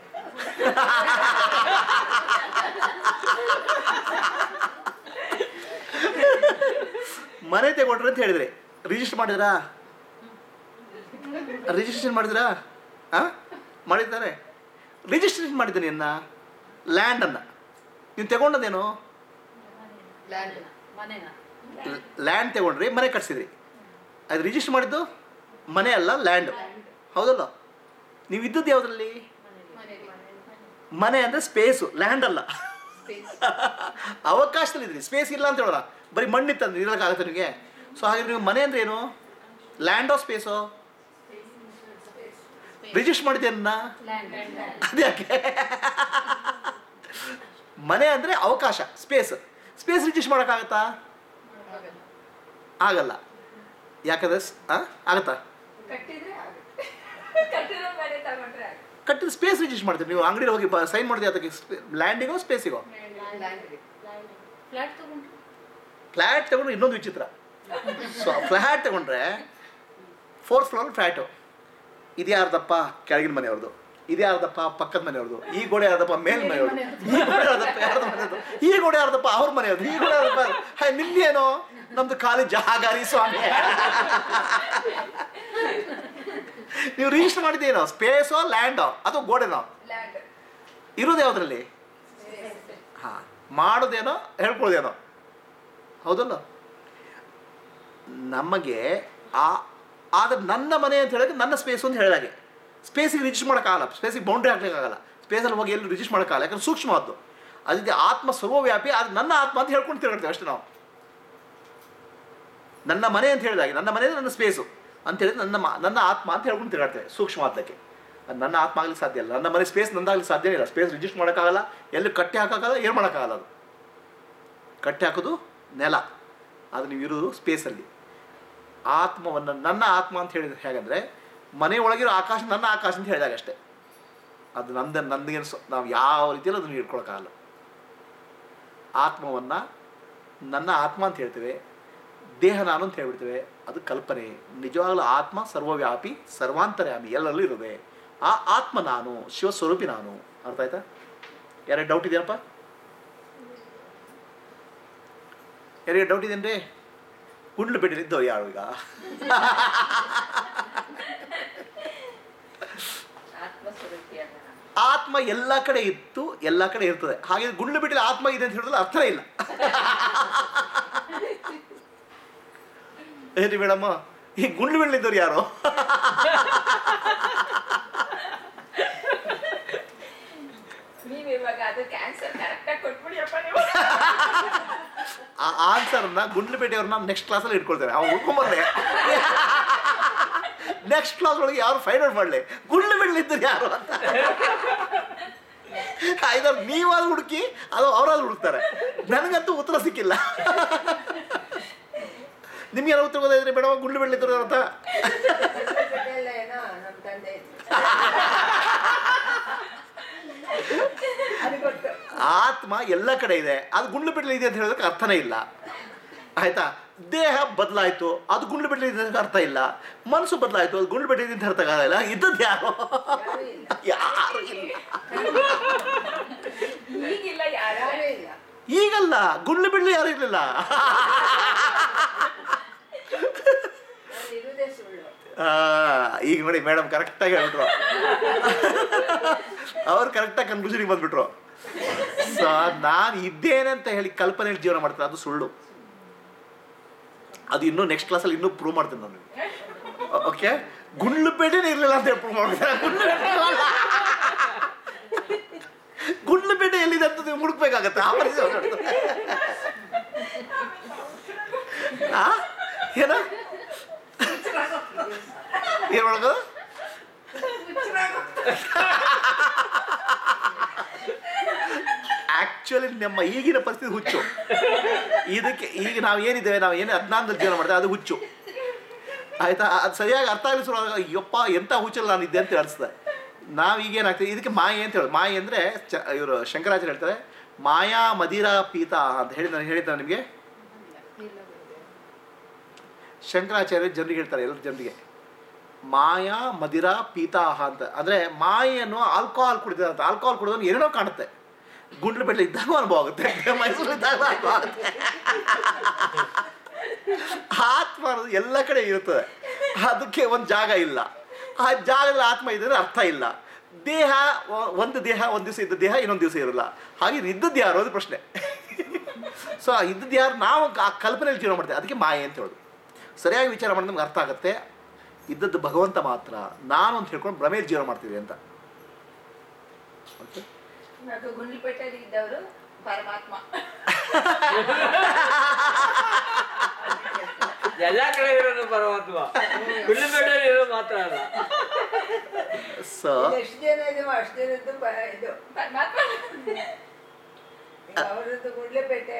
ಮನೆ ತಗೊಂಡ್ರಿ ಅಂತ ಹೇಳಿದ್ರಿ ರಿಜಿಸ್ಟರ್ ಮಾಡಿದ್ರಾ ರಿಜಿಸ್ಟ್ರೇಷನ್ ಮಾಡಿದ್ರಾ ಹಾಂ ಮಾಡಿದ್ದಾರೆ ರಿಜಿಸ್ಟ್ರೇಷನ್ ಮಾಡಿದ್ದೀನಿ ಅನ್ನ ಲ್ಯಾಂಡನ್ನು ನೀವು ತಗೊಂಡದೇನು ಲ್ಯಾಂಡ್ ಮನೆನ ಲ್ಯಾಂಡ್ ತಗೊಂಡ್ರಿ ಮನೆ ಕಟ್ಸಿದ್ರಿ ಅದು ರಿಜಿಸ್ಟರ್ ಮಾಡಿದ್ದು ಮನೆ ಅಲ್ಲ ಲ್ಯಾಂಡ್ ಹೌದಲ್ಲ ನೀವು ಇದ್ದದ್ದು ಯಾವುದರಲ್ಲಿ ಮನೆ ಅಂದರೆ ಸ್ಪೇಸು ಲ್ಯಾಂಡ್ ಅಲ್ಲ ಅವಕಾಶದಲ್ಲಿ ಇದ್ರಿ ಸ್ಪೇಸ್ ಇಲ್ಲ ಅಂತ ಹೇಳೋಣ ಬರೀ ಮಣ್ಣಿತ್ತಂದ್ರೆ ಇರೋಕ್ಕಾಗತ್ತೆ ನಿಮಗೆ ಸೊ ಹಾಗೆ ನೀವು ಮನೆ ಅಂದ್ರೆ ಏನು ಲ್ಯಾಂಡ್ ಆಫ್ ಸ್ಪೇಸು ರಿಜಿಸ್ಟರ್ ಮಾಡಿದ್ದೇನ ಲ್ಯಾಂಡ್ ಅದ್ಯಾಕೆ ಮನೆ ಅಂದರೆ ಅವಕಾಶ ಸ್ಪೇಸ್ ಸ್ಪೇಸ್ ರಿಜಿಸ್ಟರ್ ಮಾಡೋಕ್ಕಾಗತ್ತಾ ಆಗಲ್ಲ ಯಾಕಂದ್ರೆ ಸ್- ಆ? ಆಗತ್ತಾ ಕಟ್ಟಿದ್ರೆ ಆಗುತ್ತೆ ಕಟ್ಟಿರೋ ಮನೆ ತಗೊಂಡ್ರೆ ಆಗುತ್ತೆ. ಕಟ್ಟಿದ ಸ್ಪೇಸ್ ರಿಜಿಸ್ಟರ್ ಮಾಡ್ತೀರಿ ನೀವು ಅಂಗಡಿ ಹೋಗಿ ಸೈನ್ ಮಾಡಿದೆ ಅದಕ್ಕೆ ಲ್ಯಾಂಡಿಗೋ ಸ್ಪೇಸಿಗೋ ಲ್ಯಾಂಡ್ ಫ್ಲಾಟ್ ತಗೊಂಡ್ರು ಫ್ಲ್ಯಾಟ್ ತಗೊಂಡ್ರೆ ಇನ್ನೊಂದು ವಿಚಿತ್ರ ಸೊ ಫ್ಲ್ಯಾಟ್ ತಗೊಂಡ್ರೆ ಫೋರ್ತ್ ಫ್ಲೋರ್ ಫ್ಲ್ಯಾಟು ಇದು ಯಾರ್ದಪ್ಪ ಕೆಳಗಿನ ಮನೆಯವ್ರದ್ದು ಇದು ಯಾರ್ದಪ್ಪ ಪಕ್ಕದ ಮನೆಯವ್ರದ್ದು ಈ ಗೋಡೆ ಯಾರ್ದಪ್ಪ ಮೇಲ್ ಮನೆಯವ್ರದ್ದು ಈ ಗೋಡೆ ಯಾರ್ದಪ್ಪ ಯಾರ್ದು ಮನೆಯವ್ರದ್ದು ಈ ಗೋಡೆ ಯಾರ್ದಪ್ಪ ಅವ್ರ ಮನೆಯವ್ರದ್ದು ಈ ಗೋಡೆ ಯಾರ್ದಪ್ಪ ಹಾಯ್ ನಿಮ್ದೇನು ನಮ್ದು ಖಾಲಿ ಜಹಾಗಾರಿ ಸ್ವಾಮಿ ನೀವು ರಿಜಿಸ್ಟರ್ ಮಾಡಿದ್ದೇನೋ ಸ್ಪೇಸೋ ಲ್ಯಾಂಡೋ ಅಥವಾ ಗೋಡೆನೋ ಲ್ಯಾಂಡ್ ಇರೋದು ಯಾವುದ್ರಲ್ಲಿ ಹಾಂ ಮಾಡೋದೇನೋ ಹೇಳ್ಕೊಳ್ಳೋದೇನೋ ಹೌದಲ್ಲ ನಮಗೆ ಆ ಆದರೆ ನನ್ನ ಮನೆ ಅಂತ ಹೇಳಿದ್ರೆ ನನ್ನ ಸ್ಪೇಸು ಅಂತ ಹೇಳಿದಾಗೆ ಸ್ಪೇಸಿಗೆ ರಿಜಿಸ್ಟರ್ ಮಾಡೋಕ್ಕಾಗಲ್ಲ ಸ್ಪೇಸಿಗೆ ಬೌಂಡ್ರಿ ಹಾಕ್ಲಿಕ್ಕಾಗಲ್ಲ ಸ್ಪೇಸಲ್ಲಿ ಹೋಗಿ ಎಲ್ಲಿ ರಿಜಿಸ್ಟರ್ ಮಾಡೋಕ್ಕಾಗಲ್ಲ ಯಾಕಂದ್ರೆ ಸೂಕ್ಷ್ಮವಾದ್ದು ಅದಕ್ಕೆ ಆತ್ಮ ಸರ್ವವ್ಯಾಪಿ ಅದು ನನ್ನ ಆತ್ಮ ಅಂತ ಹೇಳ್ಕೊಂಡು ತಿರುಗಾಡ್ತೇವೆ ಅಷ್ಟೇ ನಾವು ನನ್ನ ಮನೆ ಅಂತ ಹೇಳಿದಾಗೆ ನನ್ನ ಮನೆ ನನ್ನ ಸ್ಪೇಸು ಅಂತ ಹೇಳಿದ್ರೆ ನನ್ನ ಮ- ನನ್ನ ಆತ್ಮ ಅಂತ ಹೇಳ್ಕೊಂಡು ತಿರುಗಾಡ್ತೇವೆ ಸೂಕ್ಷ್ಮವಾದಕ್ಕೆ ಅದು ನನ್ನ ಆತ್ಮ ಆಗ್ಲಿಕ್ಕೆ ಸಾಧ್ಯ ಇಲ್ಲ ನನ್ನ ಮನೆ ಸ್ಪೇಸ್ ನಂದಾಗ್ಲಿಕ್ಕೆ ಸಾಧ್ಯ ಇಲ್ಲ ಸ್ಪೇಸ್ ರಿಜಿಸ್ಟರ್ ಮಾಡೋಕ್ಕಾಗಲ್ಲ ಎಲ್ಲಿ ಕಟ್ಟಿ ಹಾಕೋಕ್ಕಾಗಲ್ಲ ಏನು ಮಾಡೋಕ್ಕಾಗಲ್ಲ ಅದು ಕಟ್ಟಿ ಹಾಕೋದು ನೆಲ ಅದು ನೀವು ಇರೋದು ಸ್ಪೇಸಲ್ಲಿ ಆತ್ಮವನ್ನು ನನ್ನ ಆತ್ಮ ಅಂತ ಹೇಳಿದ್ರೆ ಹೇಗಂದರೆ ಮನೆ ಒಳಗಿರೋ ಆಕಾಶ ನನ್ನ ಆಕಾಶ ಅಂತ ಹೇಳಿದಾಗ ಅಷ್ಟೇ ಅದು ನಂದ ನಂದಿಗೆ ನಾವು ಯಾವ ರೀತಿಯಲ್ಲಿ ಅದನ್ನು ಹಿಡ್ಕೊಳಕ್ಕಾಗಲ್ಲ ಆತ್ಮವನ್ನು ನನ್ನ ಆತ್ಮ ಅಂತ ಹೇಳ್ತೇವೆ ದೇಹ ನಾನು ಅಂತ ಹೇಳ್ಬಿಡ್ತೇವೆ ಅದು ಕಲ್ಪನೆ ನಿಜವಾಗಲೂ ಆತ್ಮ ಸರ್ವವ್ಯಾಪಿ ಸರ್ವಾಂತರ್ಯಾಮಿ ಎಲ್ಲರಲ್ಲೂ ಇರುವೆ ಆ ಆತ್ಮ ನಾನು ಶಿವಸ್ವರೂಪಿ ನಾನು ಅರ್ಥ ಆಯ್ತಾ ಯಾರೇ ಡೌಟ್ ಇದೆಯಪ್ಪ ಯಾರಿಗೆ ಡೌಟ್ ಇದೆಯನ್ರಿ ಗುಂಡ್ಲು ಬಿಟ್ಟಿದ್ದು ಯಾರು ಈಗ ಆತ್ಮಸ್ವರೂಪಿ ಅಲ್ಲ ಆತ್ಮ ಎಲ್ಲ ಕಡೆ ಇತ್ತು ಎಲ್ಲ ಕಡೆ ಇರ್ತದೆ ಹಾಗೆ ಗುಂಡ್ಲು ಬಿಟ್ಟಿಲ್ಲ ಆತ್ಮ ಇದೆ ಅಂತ ಹೇಳಿದ್ರೆ ಅರ್ಥ ಇಲ್ಲ ಏನ್ರಿ ಮೇಡಮ್ಮ ಈ ಗುಂಡ್ಲು ಬಿಡ್ಲಿದ್ದವ್ರು ಯಾರು ನೀವ್ ಇವಾಗ ಅದಕ್ಕೆ ಆನ್ಸರ್ ಕರೆಕ್ಟಾಗಿ ಕೊಟ್ಬಿಡಿಯಪ್ಪ ನೀವು ಆ ಆನ್ಸರ್ನ ಗುಂಡ್ಲುಪೇಟೆಯವ್ರನ್ನ ನೆಕ್ಸ್ಟ್ ಕ್ಲಾಸಲ್ಲಿ ಇಟ್ಕೊಳ್ತಾರೆ ಅವ್ನು ಉಳ್ಕೊಂಬರ್ಲೆ ನೆಕ್ಸ್ಟ್ ಕ್ಲಾಸ್ ಒಳಗೆ ಯಾರು ಫೈಂಡ್ ಔಟ್ ಮಾಡಲಿ ಗುಂಡ್ಲುಪೇಟೆಲಿದ್ದರು ಯಾರು ಅಂತ ಐದಾರು ನೀವಾದ್ರು ಹುಡುಕಿ ಅದು ಅವರಾದ್ರು ಹುಡುಕ್ತಾರೆ ನನಗಂತೂ ಉತ್ತರ ಸಿಕ್ಕಿಲ್ಲ ನಿಮ್ಗೆ ಏನೋ ಉತ್ತರ ಗೊತ್ತಾಯ್ತು ಮೇಡಮ್ ಗುಂಡ್ಲುಪೇಟೆಲಿದ್ದರು ಅಂತ ಎಲ್ಲ ಏನೋ ನಮ್ಮ ತಂದೆ ಇದ್ರು. ಅದು ಗೊತ್ತು ಆತ್ಮ ಎಲ್ಲ ಕಡೆ ಇದೆ ಅದು ಗುಂಡ್ಲುಪೇಟೆಲಿ ಇದೆ ಅಂತ ಹೇಳೋದಕ್ಕೆ ಅರ್ಥನೇ ಇಲ್ಲ ಆಯ್ತಾ ದೇಹ ಬದಲಾಯಿತು ಅದು ಗುಂಡ್ಲುಪೇಟೆಲಿ ಇದೆ ಅಂತ ಅರ್ಥ ಇಲ್ಲ ಮನಸ್ಸು ಬದಲಾಯಿತು ಅದು ಗುಂಡ್ಲುಪೇಟೆ ಇದೆ ಅಂತ ಅರ್ಥ ಆಗಲ್ಲ ಇದ್ದದ್ದು ಯಾರು ಯಾರೂ ಇಲ್ಲ ಯಾರು ಇಲ್ಲ ಈಗಿಲ್ಲ ಯಾರು ಯಾರೂ ಇಲ್ಲ ಈಗಲ್ಲ ಗುಂಡ್ಲುಪೇಟೆಲಿ ಯಾರು ಇರಲಿಲ್ಲ ನಾನು ಇರುವುದೇ ಸುಳ್ಳು ಈಗ ನೋಡಿ ಮೇಡಮ್ ಕರೆಕ್ಟಾಗಿ ಹೇಳ್ಬಿಟ್ರು ಅವ್ರು ಕರೆಕ್ಟಾಗಿ ಕನ್ಕ್ಲೂಷನ್ಗೆ ಬಂದ್ಬಿಟ್ರು ಸೊ ನಾನು ಇದ್ದೇನೆ ಅಂತ ಹೇಳಿ ಕಲ್ಪನೆಯಲ್ಲಿ ಜೀವನ ಮಾಡ್ತಾರೆ ಅದು ಸುಳ್ಳು ಅದು ಇನ್ನೂ ನೆಕ್ಸ್ಟ್ ಕ್ಲಾಸಲ್ಲಿ ಇನ್ನೂ ಪ್ರೂವ್ ಮಾಡ್ತೀನಿ ನಾನು ಓಕೆ ಗುಂಡ್ಲುಪೇಟೆನೇ ಇರಲಿಲ್ಲ ಅಂತ ಹೇಳಿ ಪ್ರೂವ್ ಮಾಡ್ತಾರೆ ಗುಂಡ್ಲುಪೇಟೆ ಗುಂಡ್ಲುಪೇಟೆ ಎಲ್ಲಿದೆ ಅಂತ ನೀವು ಹುಡುಕ್ಬೇಕಾಗತ್ತೆ ಆ ಪರಿಸ್ಥಿತಿ ಆ ಏನ ಏನ್ ಮಾಡೋದು ಆಕ್ಚುಲಿ ನಮ್ಮ ಈಗಿನ ಪರಿಸ್ಥಿತಿ ಹುಚ್ಚು ಇದಕ್ಕೆ ಈಗ ನಾವು ಏನಿದ್ದೇವೆ ನಾವು ಏನು ಅಜ್ಞಾನದಲ್ಲಿ ಜೀವನ ಮಾಡ್ತೇವೆ ಅದು ಹುಚ್ಚು ಆಯ್ತಾ ಅದು ಸರಿಯಾಗಿ ಅರ್ಥ ಆಗಲಿ ಶುರು ಆದಾಗ ಯಪ್ಪ ಎಂಥ ಹುಚ್ಚಲ್ಲಿ ನಾನು ಇದ್ದೆ ಅಂತ ಅನಿಸ್ತದೆ ನಾವು ಈಗೇನಾಗ್ತದೆ ಇದಕ್ಕೆ ಮಾಯೆ ಅಂತ ಹೇಳೋದು ಮಾಯೆ ಅಂದರೆ ಚ ಇವರು ಶಂಕರಾಚಾರ್ಯ ಹೇಳ್ತಾರೆ ಮಾಯಾ ಮದಿರ ಪೀತ ಅಂತ ಹೇಳಿ ನಾನು ಹೇಳಿದ್ದೆ ನಿಮಗೆ ಶಂಕರಾಚಾರ್ಯ ಜನರಿಗೆ ಹೇಳ್ತಾರೆ ಎಲ್ಲ ಜನರಿಗೆ ಮಾಯಾ ಮದಿರ ಪೀತಾಹ ಅಂತ ಅಂದರೆ ಮಾಯೆಯನ್ನು ಆಲ್ಕೋಹಾಲ್ ಕುಡಿತಾರೆ ಅಂತ ಆಲ್ಕೋಹಾಲ್ ಕುಡಿದವನು ಏನೇನೋ ಕಾಣುತ್ತೆ ಗುಂಡ್ಲು ಬೆಟ್ಟ ಇದ್ದಾಗ ಅನುಭವ ಆಗುತ್ತೆ ಮೈಸೂರು ಇದ್ದಾಗ ಅನುಭವ ಆಗುತ್ತೆ ಆತ್ಮ ಅನ್ನೋದು ಎಲ್ಲ ಕಡೆ ಇರುತ್ತದೆ ಅದಕ್ಕೆ ಒಂದು ಜಾಗ ಇಲ್ಲ ಆ ಜಾಗದಲ್ಲಿ ಆತ್ಮ ಇದೆ ಅಂದ್ರೆ ಅರ್ಥ ಇಲ್ಲ ದೇಹ ಒ- ಒಂದು ದೇಹ ಒಂದು ದಿವಸ ಇದ್ದ ದೇಹ ಇನ್ನೊಂದು ದಿವಸ ಇರಲ್ಲ ಹಾಗೆ ಇದ್ದದ್ದು ಯಾರು ಅದು ಪ್ರಶ್ನೆ ಸೊ ಇದ್ದದ್ದು ಯಾರು ನಾವು ಆ ಕಲ್ಪನೆಯಲ್ಲಿ ಜೀವನ ಮಾಡ್ತೇವೆ ಅದಕ್ಕೆ ಮಾಯೆ ಅಂತ ಹೇಳೋದು ಸರಿಯಾಗಿ ವಿಚಾರ ಮಾಡಿದ್ರೆ ನಮ್ಗೆ ಅರ್ಥ ಆಗುತ್ತೆ ಇದ್ದದ್ದು ಭಗವಂತ ಮಾತ್ರ ನಾನು ಅಂತ ಹೇಳ್ಕೊಂಡು ಭ್ರಮೆಯಲ್ಲಿ ಜೀವನ ಮಾಡ್ತೀವಿ ಅಂತ Okay? ಇವಾಗ ಗುಂಡ್ಲುಪೇಟೆಯಲ್ಲಿ ಇದ್ದವರು ಪರಮಾತ್ಮ ಎಲ್ಲ ಕಡೆ ಇರೋದು ಪರಮಾತ್ಮ ಗುಳ್ಳಿಬೇಡಲ್ಲಿ ಇರೋದು ಮಾತ್ರ ಅಲ್ಲ ಸೊ ಎಷ್ಟು ಜನ ಇದೀವೋ ಅಷ್ಟು ಜನದ್ದು ಬ- ಇದು ಪರಮಾತ್ಮ ಈಗ ಅವರದ್ದು ಗುಡ್ಲೆಪೇಟೆ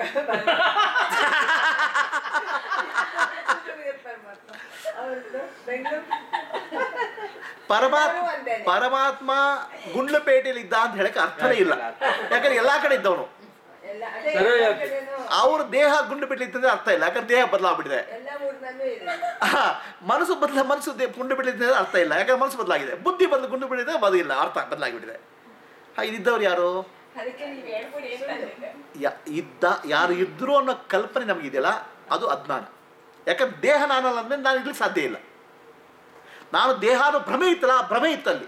ಪರಮಾತ್ಮ ಅವ್ರದ್ದು ಬೆಂಗಳೂರು ಪರಮಾತ್ಮ ಒಂದೇನೆ. ಪರಮಾತ್ಮ ಗುಂಡ್ಲಪೇಟೆಯಲ್ಲಿ ಇದ್ದ ಅಂತ ಹೇಳಕ್ಕೆ ಅರ್ಥನೇ ಇಲ್ಲ ಯಾಕಂದ್ರೆ ಎಲ್ಲಾ ಕಡೆ ಇದ್ದವನು ಎಲ್ಲ ಅದೇ ಸರಿ ಎಲ್ಲ ಆಯ್ತು. ಕಡೆನೂ ಅವ್ರ ದೇಹ ಗುಂಡ್ಲಪೇಟೆ ಇತ್ತಂದ್ರೆ ಅರ್ಥ ಇಲ್ಲ ಯಾಕಂದ್ರೆ ದೇಹ ಬದಲಾಗ್ಬಿಟ್ಟಿದೆ ಎಲ್ಲ ಊರಿನಲ್ಲೂ ಇದೆ ಆಹಾ, ಮನಸ್ಸು ಬದಲ ಮನಸ್ಸು ದೇ- ಗುಂಡು ಬಿಟ್ಟಿದೆ ಅರ್ಥ ಇಲ್ಲ ಯಾಕಂದ್ರೆ ಮನಸ್ಸು ಬದಲಾಗಿದೆ ಬುದ್ಧಿ ಬದಲು ಗುಂಡು ಬಿಟ್ಟಿದೆ ಅದು ಇಲ್ಲ ಅರ್ಥ ಬದಲಾಗಿಬಿಟ್ಟಿದೆ ಇದ್ದವ್ರು ಯಾರು ಅದಕ್ಕೆ ನೀವು ಹೇಳ್ಬಿಡಿ ಏನು ಅಂದಿದ್ದೆ. ಯ- ಇದ್ದ ಯಾರು ಇದ್ರು ಅನ್ನೋ ಕಲ್ಪನೆ ನಮಗಿದೆಯಲ್ಲ ಅದು ಅಜ್ಞಾನ ಯಾಕಂದ್ರೆ ದೇಹ ನಾನಲ್ಲ ಅಂದ್ರೆ ನಾನು ಇರ್ಲಿಕ್ಕೆ ಸಾಧ್ಯ ಇಲ್ಲ ನಾನು ದೇಹ ಅನ್ನೋ ಭ್ರಮೆ ಇತ್ತಲ್ಲ ಆ ಭ್ರಮೆ ಇತ್ತಲ್ಲಿ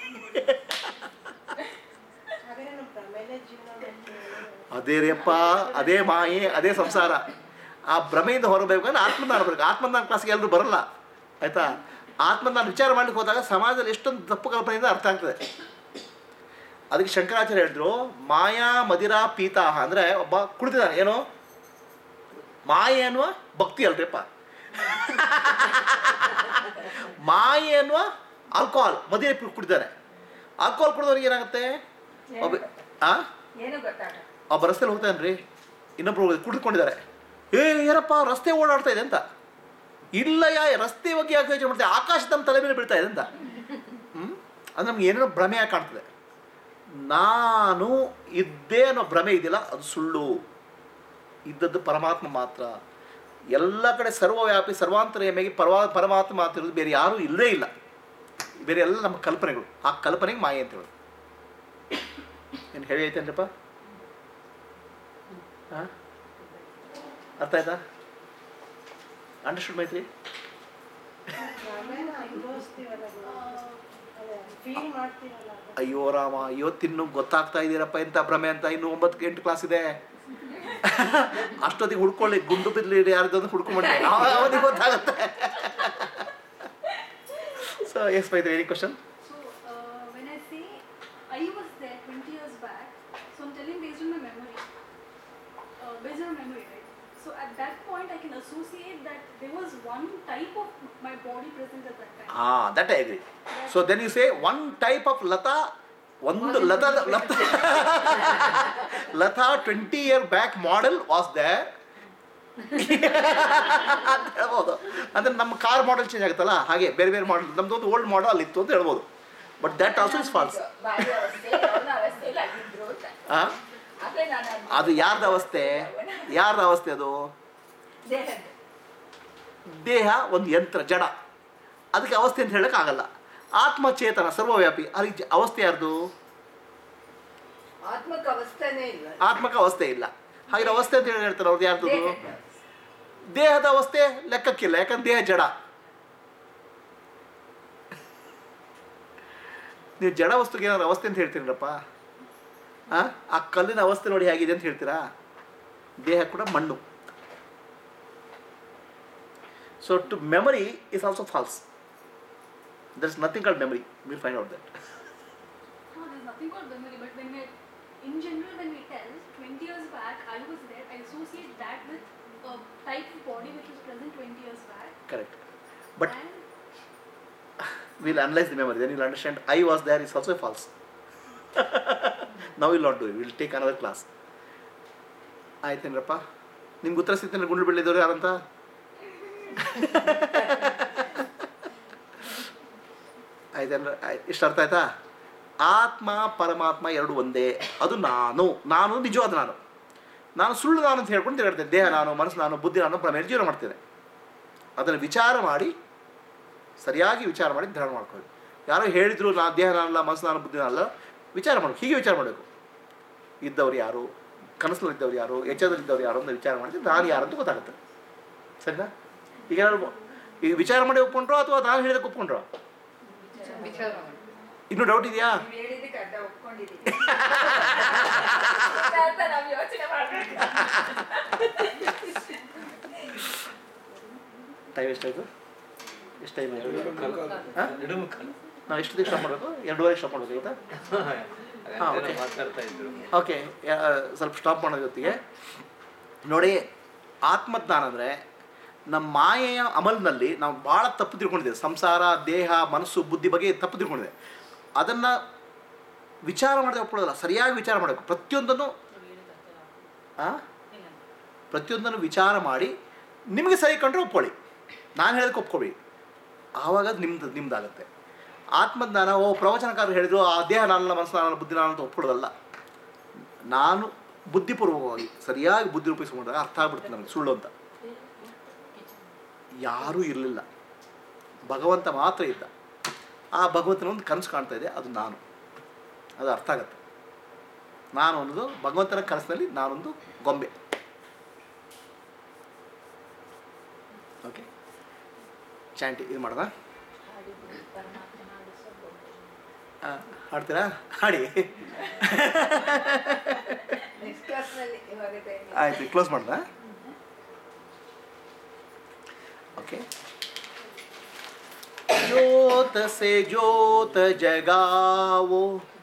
ಅದೇ ರೀಪ್ಪ ಅದೇ ಮಾಯೆ ಅದೇ ಸಂಸಾರ ಆ ಭ್ರಮೆಯಿಂದ ಹೊರಬೇಕಂದ್ರೆ ಆತ್ಮಜ್ಞಾನ ಬರಬೇಕು ಆತ್ಮಜ್ಞಾನ ಕ್ಲಾಸ್ಗೆ ಎಲ್ಲರೂ ಬರಲ್ಲ ಆಯ್ತಾ ಆತ್ಮಜ್ಞಾನ ವಿಚಾರ ಮಾಡ್ಲಿಕ್ಕೆ ಹೋದಾಗ ಸಮಾಜದಲ್ಲಿ ಎಷ್ಟೊಂದು ತಪ್ಪು ಕಲ್ಪನೆಯಿಂದ ಅರ್ಥ ಆಗ್ತದೆ ಅದಕ್ಕೆ ಶಂಕರಾಚಾರ್ಯ ಹೇಳಿದ್ರು ಮಾಯಾ ಮದಿರಾ ಪೀತಾಹ ಅಂದ್ರೆ ಒಬ್ಬ ಕುಡಿದಿದ್ದಾನೆ ಏನು ಮಾಯೆ ಅನ್ನುವ ಭಕ್ತಿ ಅಲ್ರಿಪ್ಪ ಮಾಯೆ ಅನ್ನುವ ಆಲ್ಕೋಹಾಲ್ ಮದಿರೆ ಕುಡಿದಾನೆ ಆಲ್ಕೋಹಾಲ್ ಕುಡಿದವ್ರಿಗೆ ಏನಾಗುತ್ತೆ ಒಬ್ಬ ಆ ಏನು ಗೊತ್ತಾಗ ಒಬ್ಬ ರಸ್ತೆಲಿ ಹೋಗ್ತಾನ್ರಿ ಇನ್ನೊಬ್ರು ಕುಡಿದುಕೊಂಡಿದ್ದಾರೆ ಏ ಏನಪ್ಪ ರಸ್ತೆ ಓಡಾಡ್ತಾ ಇದೆ ಅಂತ ಇಲ್ಲ ಯಾ ರಸ್ತೆ ಬಗ್ಗೆ ಯಾಕೆ ಯೋಚನೆ ಮಾಡ್ತಾರೆ ಆಕಾಶ ತಮ್ಮ ತಲೆ ಮೇಲೆ ಬೀಳ್ತಾ ಇದೆ ಅಂತ ಹ್ಮ್ ಅದು ನಮ್ಗೆ ಏನೇನೋ ಭ್ರಮೆಯಾಗಿ ಕಾಣ್ತದೆ ನಾನು ಇದ್ದೇ ಅನ್ನೋ ಭ್ರಮೆ ಇದೆಯಲ್ಲ ಅದು ಸುಳ್ಳು ಇದ್ದದ್ದು ಪರಮಾತ್ಮ ಮಾತ್ರ ಎಲ್ಲ ಕಡೆ ಸರ್ವವ್ಯಾಪಿ ಸರ್ವಾಂತರ್ಯಮಿಗೆ ಪರವಾ ಪರಮಾತ್ಮ ಮಾತ್ರ ಇರೋದು ಬೇರೆ ಯಾರೂ ಇಲ್ಲೇ ಇಲ್ಲ ಬೇರೆ ಎಲ್ಲ ನಮ್ಮ ಕಲ್ಪನೆಗಳು ಆ ಕಲ್ಪನೆಗೆ ಮಾಯೆ ಅಂತ ಹೇಳೋದು ಏನು ಹೆವಿ ಐತೇನ್ರಪ್ಪ ಹಾಂ ಅರ್ಥ ಆಯ್ತಾ ಅಂಡರ್ಸ್ಟುಡ್ ಮೈತ್ರಿ ಫೀಲ್ ಮಾಡ್ತೀರಲ್ಲ ಅದು. ಅಯ್ಯೋ ರಾಮ ಇವತ್ತಿನ್ನು ಗೊತ್ತಾಗ್ತಾ ಇದೀರಪ್ಪ ಎಂತ ಭ್ರಮೆ ಅಂತ ಇನ್ನು ಒಂಬತ್ತು ಎಂಟು ಕ್ಲಾಸ್ ಇದೆ ಅಷ್ಟೊತ್ತಿಗೆ ಹುಡ್ಕೊಳ್ಳಿ ಗುಂಡು ಬಿದ್ಲಿ ಯಾರ್ದೊಂದು ಹುಡ್ಕೊಂಡ್ಬಿಡಿ ಅವನಿಗೆ ಗೊತ್ತಾಗುತ್ತೆ so yes by very question So uh, when I say I was there 20 years back, so I'm telling based on my memory, uh, based on my memory, right? So at that point, I can associate that there was one type of my body present at that time. ಹಾ that I agree so then you say one type of ಲತಾ ಒಂದು ಲತಾ ಲತಾ ಲತಾ twenty year back model was there ಅಂತ ಹೇಳ್ಬೋದು ಅಂದ್ರೆ ನಮ್ಮ ಕಾರ್ ಮಾಡೆಲ್ ಚೇಂಜ್ ಆಗುತ್ತಲ್ಲ ಹಾಗೆ ಬೇರೆ ಬೇರೆ ಮಾಡೆಲ್ ನಮ್ದು ಒಂದು ಓಲ್ಡ್ ಮಾಡೆಲ್ ಅಲ್ಲಿ ಇತ್ತು ಅಂತ ಹೇಳ್ಬೋದು but that also is false ಬಾಲ್ಯ ಅವಸ್ಥೆ ಅವನ ಅವಸ್ಥೆಯಲ್ಲಿ ಆಗಿದ್ರು ಅಂತ ಅದೇ ನಾನು ಅದು ಯಾರ್ದ ಅವಸ್ಥೆ ಯಾರ್ದ ಅವಸ್ಥೆ ಅದು ದೇಹದ ದೇಹ ಒಂದು ಯಂತ್ರ ಜಡ ಅದಕ್ಕೆ ಅವಸ್ಥೆ ಅಂತ ಹೇಳೋಕ್ಕಾಗಲ್ಲ ಆತ್ಮ ಚೇತನ ಸರ್ವವ್ಯಾಪಿ ಅದಕ್ಕೆ ಜ- ಅವಸ್ಥೆ ಯಾರ್ದು ಆತ್ಮಕ ಅವಸ್ಥೆನೇ ಇಲ್ಲ ಆತ್ಮಕ ಅವಸ್ಥೆ ಇಲ್ಲ ಹಾಗೆ ಅವಸ್ಥೆ ಅಂತ ಹೇಳಿ ಹೇಳ್ತಾರೆ ಅವ್ರದ್ದು ಯಾರ್ದು ದೇಹದ. ದೇಹದ ಅವಸ್ಥೆ ಲೆಕ್ಕಕ್ಕಿಲ್ಲ ಯಾಕಂದ್ರೆ ದೇಹ ಜಡ ನೀವು ಜಡ ವಸ್ತುಗೆ ಏನಾದ್ರು ಅವಸ್ಥೆ ಅಂತ ಹೇಳ್ತೀರಪ್ಪ ಆ ಆ ಕಲ್ಲಿನ ಅವಸ್ಥೆ ನೋಡಿ ಹೇಗಿದೆ ಅಂತ ಹೇಳ್ತೀರಾ ದೇಹ ಕೂಡ ಮಣ್ಣು so to memory is also false there is nothing called memory will find out that No, there's nothing called memory, but when we, in general, when we tell 20 years back, I was there, I associate that with a type of body which was present 20 years back. Correct but and we'll analyze the memory. Then you'll understand I was there is also false. now we'll not do it. We'll take another class. ಆಯ್ತೇನ್ರಪ್ಪ ನಿಮ್ಗೆ ಉತ್ತರ ಸಿಗ್ತೇನೆ ಗುಂಡು ಬೆಳೆದವ್ರು ಯಾರಂತ ಆಯ್ತೇನ್ರ ಇಷ್ಟು ಅರ್ಥ ಆಯ್ತಾ ಆತ್ಮ ಪರಮಾತ್ಮ ಎರಡು ಒಂದೇ ಅದು ನಾನು ನಾನು ನಿಜವಾದ ನಾನು ನಾನು ಸುಳ್ಳು ನಾನು ಅಂತ ಹೇಳ್ಕೊಂಡು ತಿರುಗಾಡ್ತೇನೆ ದೇಹ ನಾನು ಮನಸ್ಸು ನಾನು ಬುದ್ಧಿ ನಾನು ಪ್ರಮೇಯ ಜೀವನ ಮಾಡ್ತೇನೆ ಅದನ್ನು ವಿಚಾರ ಮಾಡಿ ಸರಿಯಾಗಿ ವಿಚಾರ ಮಾಡಿ ಧ್ಯಾನ ಮಾಡ್ಕೊಳ್ಳಿ ಯಾರೋ ಹೇಳಿದ್ರು ನಾ ದೇಹ ನಾನಲ್ಲ ಮನಸ್ಸು ನಾನು ಬುದ್ಧಿ ನಾನಲ್ಲ ವಿಚಾರ ಮಾಡಬೇಕು ಹೀಗೆ ವಿಚಾರ ಮಾಡಬೇಕು ಇದ್ದವ್ರು ಯಾರು ಕನಸಲ್ಲಿದ್ದವ್ರು ಯಾರು ಎಚ್ಚರದಲ್ಲಿದ್ದವ್ರು ಯಾರು ಅಂತ ವಿಚಾರ ಮಾಡಿದ್ರೆ ನಾನು ಯಾರು ಅಂತ ಗೊತ್ತಾಗುತ್ತೆ ಸರಿನಾ ಈಗ ಏನಾದ್ರು ಈಗ ವಿಚಾರ ಮಾಡಿ ಒಪ್ಕೊಂಡ್ರೋ ಅಥವಾ ನಾನು ಹೇಳಿದಕ್ಕೆ ಒಪ್ಕೊಂಡ್ರೋ ವಿಚಾರ ಮಾಡಿ ಇನ್ನೂ ಡೌಟ್ ಇದೆಯಾ ನೀವು ಹೇಳಿದ್ದಕ್ಕೆ ಅರ್ಧ ಒಪ್ಕೊಂಡಿದ್ದೀವಿ ಅಂತ ನಾವು ಯೋಚನೆ ಮಾಡ್ಬೇಕು ಟೈಮ್ ಎಷ್ಟಾಯಿತು ಎಷ್ಟು ಟೈಮ್ ಆಯಿತು ನಡುಮುಖ ನಾವು ಎಷ್ಟು ದಿವಸ ಸ್ಟಾಪ್ ಮಾಡಬೇಕು ಎರಡೂವರೆ ಸ್ಟಾಪ್ ಮಾಡಬೇಕು ಆಯಿತಾ ಹಾ, ಅದೇನೋ okay. ಮಾತಾಡ್ತಾ ಇದ್ರು ಓಕೆ ಸ್ವಲ್ಪ ಸ್ಟಾಪ್ ಮಾಡೋ ಜೊತೆಗೆ ನೋಡಿ ಆತ್ಮಜ್ಞಾನ ಅಂದರೆ ನಮ್ಮ ಮಾಯೆಯ ಅಮಲ್ನಲ್ಲಿ ನಾವು ಭಾಳ ತಪ್ಪು ತಿಳ್ಕೊಂಡಿದ್ದೇವೆ ಸಂಸಾರ ದೇಹ ಮನಸ್ಸು ಬುದ್ಧಿ ಬಗ್ಗೆ ತಪ್ಪು ತಿಳ್ಕೊಂಡಿದೆ ಅದನ್ನು ವಿಚಾರ ಮಾಡದೆ ಒಪ್ಕೊಳ್ಳೋದಲ್ಲ ಸರಿಯಾಗಿ ವಿಚಾರ ಮಾಡಬೇಕು ಪ್ರತಿಯೊಂದನ್ನು ಆ? ಇಲ್ಲ ಪ್ರತಿಯೊಂದನ್ನು ವಿಚಾರ ಮಾಡಿ ನಿಮಗೆ ಸರಿ ಕಂಡ್ರೆ ಒಪ್ಕೊಳ್ಳಿ ನಾನು ಹೇಳೋಕೆ ಒಪ್ಕೊಳ್ಳಿ ಆವಾಗ ಅದು ನಿಮ್ದು ನಿಮ್ದಾಗುತ್ತೆ ಆತ್ಮಜ್ಞಾನ ಓ ಪ್ರವಚನಕಾರರು ಹೇಳಿದ್ರು ಆ ದೇಹ ನಾನಲ್ಲ ಮನಸ್ಸು ನಾನಲ್ಲ ಬುದ್ಧಿ ನಾನು ಅಂತ ಒಪ್ಕೊಳ್ಳೋದಲ್ಲ ನಾನು ಬುದ್ಧಿಪೂರ್ವಕವಾಗಿ ಸರಿಯಾಗಿ ಬುದ್ಧಿ ರೂಪಿಸ್ಕೊಂಡಾಗ ಅರ್ಥ ಆಗ್ಬಿಡುತ್ತೆ ನನಗೆ ಸುಳ್ಳು ಅಂತ ಯಾರೂ ಇರಲಿಲ್ಲ ಭಗವಂತ ಮಾತ್ರ ಇದ್ದ ಆ ಭಗವಂತನ ಒಂದು ಕನಸು ಕಾಣ್ತಾ ಇದೆ ಅದು ನಾನು ಅದು ಅರ್ಥ ಆಗತ್ತೆ ನಾನು ಅನ್ನೋದು ಭಗವಂತನ ಕನಸಿನಲ್ಲಿ ನಾನೊಂದು ಗೊಂಬೆ ಓಕೆ ಚಾಂಟಿ ಇದು ಮಾಡ್ದ ಆ, ಹಾಡ್ತೀರಾ ಹಾಡಿ ನೆಕ್ಸ್ಟ್ ಕ್ಲಾಸ್ನಲ್ಲಿ ಇವಾಗ time ಇದೆ. ಆಯ್ತು ಕ್ಲೋಸ್ ಮಾಡ್ದ ಓಕೆ ज्योत से ज्योत जगाओ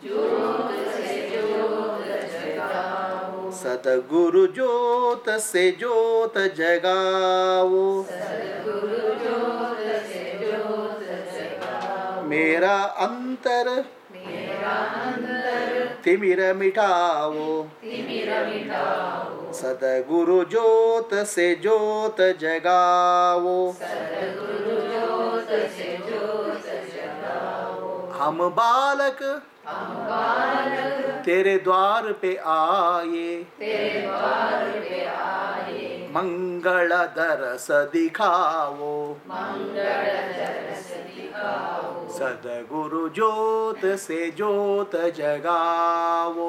सदगुरु ज्योत से ज्योत जगाओ मेरा अंतर तिमिर मिटाओ सदगुरु ज्योत से ज्योत जगाओ हम बालक तेरे द्वार पे आए मंगल दरस दिखाओ सदगुरु ज्योत से ज्योत जगाओ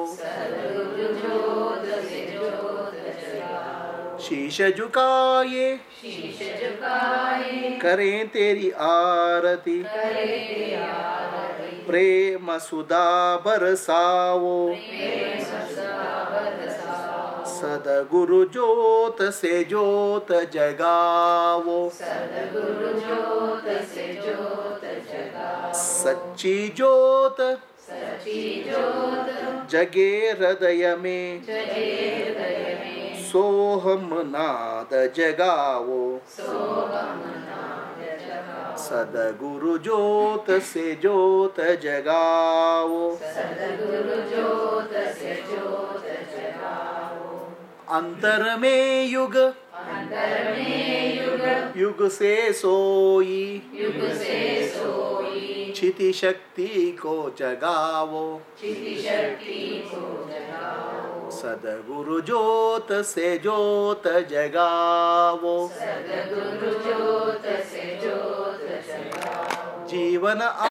शीश झुकाए करें तेरी आरती प्रेम सुधा बरसाओ सदगुरु जोत से जोत जगाओ सच्ची जोत जगे हृदय में सोहम नाद जगाओ सदगुरु जोत से जोत जगाओ अंतर में युग युग से सोई क्षिति शक्ति को जगाओ सदगुरु जोत से जोत जगाओ जीवन